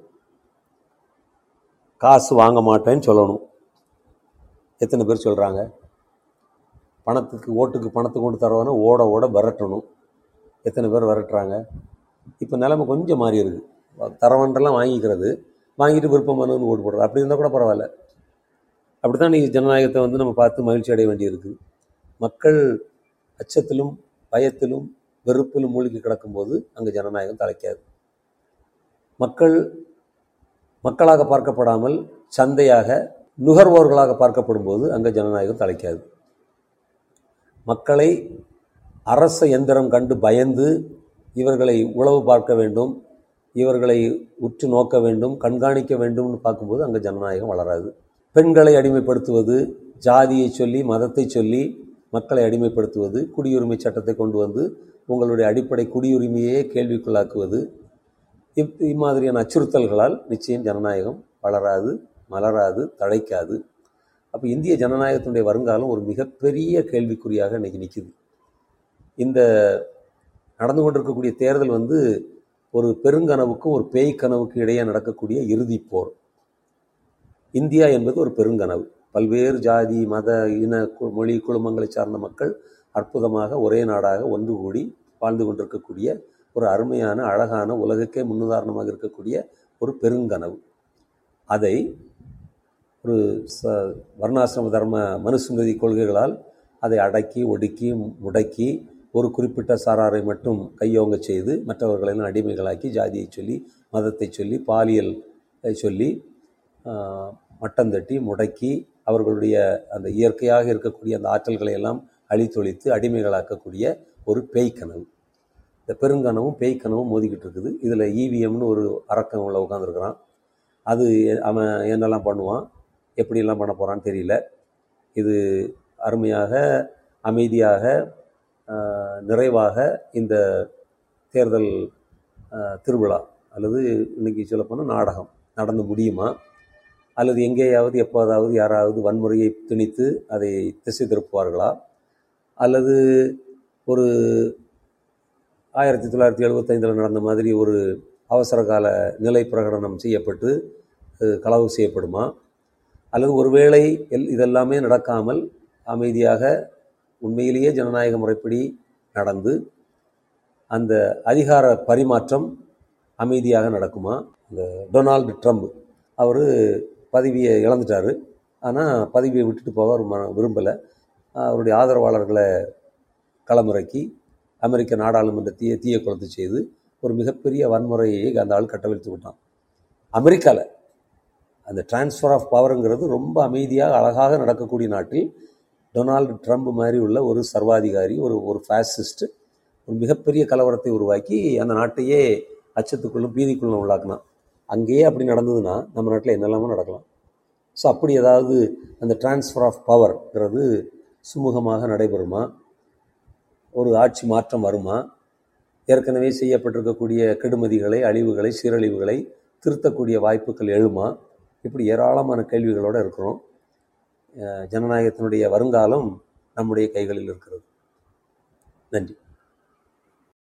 காசு வாங்க மாட்டேன்னு சொல்லணும் எத்தனை பேர் சொல்கிறாங்க பணத்துக்கு ஓட்டுக்கு பணத்தை கொண்டு தரவனா ஓட ஓட விரட்டணும் எத்தனை பேர் விரட்டுறாங்க இப்போ நிலைமை கொஞ்சம் மாறி இருக்கு தரவன்றெல்லாம் வாங்கிக்கிறது வாங்கிட்டு விருப்பமானு ஓட்டு போடுறது அப்படி இருந்தால் கூட பரவாயில்ல அப்படி தான் நீங்கள் ஜனநாயகத்தை வந்து நம்ம பார்த்து மகிழ்ச்சி அடைய வேண்டியிருக்கு மக்கள் அச்சத்திலும் பயத்திலும் வெறுப்பிலும் மூழ்கி கிடக்கும்போது அங்கே ஜனநாயகம் தலைக்காது மக்கள் மக்களாக பார்க்கப்படாமல் சந்தையாக நுகர்வோர்களாக பார்க்கப்படும்போது அங்கே ஜனநாயகம் தலைக்காது மக்களை அரச எந்திரம் கண்டு பயந்து இவர்களை உளவு பார்க்க வேண்டும் இவர்களை உற்று நோக்க வேண்டும் கண்காணிக்க வேண்டும்னு பார்க்கும்போது அங்கே ஜனநாயகம் வளராது பெண்களை அடிமைப்படுத்துவது ஜாதியை சொல்லி மதத்தை சொல்லி மக்களை அடிமைப்படுத்துவது குடியுரிமை சட்டத்தை கொண்டு வந்து உங்களுடைய அடிப்படை குடியுரிமையே கேள்விக்குள்ளாக்குவது இப் இம்மாதிரியான அச்சுறுத்தல்களால் நிச்சயம் ஜனநாயகம் வளராது மலராது தழைக்காது அப்போ இந்திய ஜனநாயகத்தினுடைய வருங்காலம் ஒரு மிகப்பெரிய கேள்விக்குறியாக இன்னைக்கு நிற்குது இந்த நடந்து கொண்டிருக்கக்கூடிய தேர்தல் வந்து ஒரு பெருங்கனவுக்கும் ஒரு பேய் கனவுக்கும் இடையே நடக்கக்கூடிய இறுதிப் போர் இந்தியா என்பது ஒரு பெருங்கனவு பல்வேறு ஜாதி மத இன கு- மொழி குழுமங்களை சார்ந்த மக்கள் அற்புதமாக ஒரே நாடாக ஒன்று கூடி வாழ்ந்து கொண்டிருக்கக்கூடிய ஒரு அருமையான அழகான உலகுக்கே முன்னுதாரணமாக இருக்கக்கூடிய ஒரு பெருங்கனவு அதை ஒரு ச வர்ணாசிரம தர்ம மனுஸ்மிருதி கொள்கைகளால் அதை அடக்கி ஒடுக்கி முடக்கி ஒரு குறிப்பிட்ட சாராரை மட்டும் கையோங்க செய்து மற்றவர்களெல்லாம் அடிமைகளாக்கி ஜாதியை சொல்லி மதத்தை சொல்லி பாலியல் சொல்லி ஆஹ், மட்டம் தட்டி முடக்கி அவர்களுடைய அந்த இயற்கையாக இருக்கக்கூடிய அந்த ஆற்றல்களை எல்லாம் அழித்தொழித்து அடிமைகளாக்கக்கூடிய ஒரு பேய் கனவு இந்த பெருங்கனவும் பேய் கனவும் மோதிக்கிட்டு இருக்குது இதில் இவிஎம்னு ஒரு அரக்கன் உள்ள உட்காந்துருக்கிறான் அது அவன் என்னெல்லாம் பண்ணுவான் எப்படியெல்லாம் பண்ண போகிறான்னு தெரியல இது அருமையாக அமைதியாக ஆஹ், நிறைவாக இந்த தேர்தல் ஆஹ், திருவிழா அல்லது இன்னைக்கு சொல்லப்போனால் நாடகம் நடந்து முடியுமா அல்லது எங்கேயாவது எப்போதாவது யாராவது வன்முறையை திணித்து அதை திசை திருப்புவார்களா அல்லது ஒரு ஆயிரத்தி தொள்ளாயிரத்தி எழுபத்தைந்தில் நடந்த மாதிரி ஒரு அவசர கால நிலை பிரகடனம் செய்யப்பட்டு அஹ், களவு செய்யப்படுமா அல்லது ஒருவேளை எல் இதெல்லாமே நடக்காமல் அமைதியாக உண்மையிலேயே ஜனநாயக முறைப்படி நடந்து அந்த அதிகார பரிமாற்றம் அமைதியாக நடக்குமா இந்த டொனால்டு ட்ரம்ப் அவர் பதவியை இழந்துட்டார் ஆனால் பதவியை விட்டுட்டு போக அவர் மன விரும்பலை அவருடைய ஆதரவாளர்களை களமிறக்கி அமெரிக்க நாடாளுமன்றத்தையே தீய குளத்து செய்து ஒரு மிகப்பெரிய வன்முறையை அந்த ஆள் கட்டவிழ்த்து விட்டான் அமெரிக்காவில் அந்த டிரான்ஸ்ஃபர் ஆஃப் பவருங்கிறது ரொம்ப அமைதியாக அழகாக நடக்கக்கூடிய நாட்டில் டொனால்டு ட்ரம்ப் மாதிரி உள்ள ஒரு சர்வாதிகாரி ஒரு ஒரு ஃபேசிஸ்ட் ஒரு மிகப்பெரிய கலவரத்தை உருவாக்கி அந்த நாட்டையே அச்சத்துக்குள்ளும் பீதிக்குள்ளும் உள்ளாக்குனான் அங்கேயே அப்படி நடந்ததுன்னா நம்ம நாட்டில் என்னெல்லாமோ நடக்கலாம் ஸோ அப்படி ஏதாவது அந்த டிரான்ஸ்ஃபர் ஆஃப் பவர்ங்கிறது சுமூகமாக நடைபெறுமா ஒரு ஆட்சி மாற்றம் வருமா ஏற்கனவே செய்யப்பட்டிருக்கக்கூடிய கெடுமதிகளை அழிவுகளை சீரழிவுகளை திருத்தக்கூடிய வாய்ப்புகள் எழுமா இப்படி ஏராளமான கேள்விகளோடு இருக்கிறோம் அஹ் ஜனநாயகத்தினுடைய வருங்காலம் நம்முடைய கைகளில் இருக்கிறது நன்றி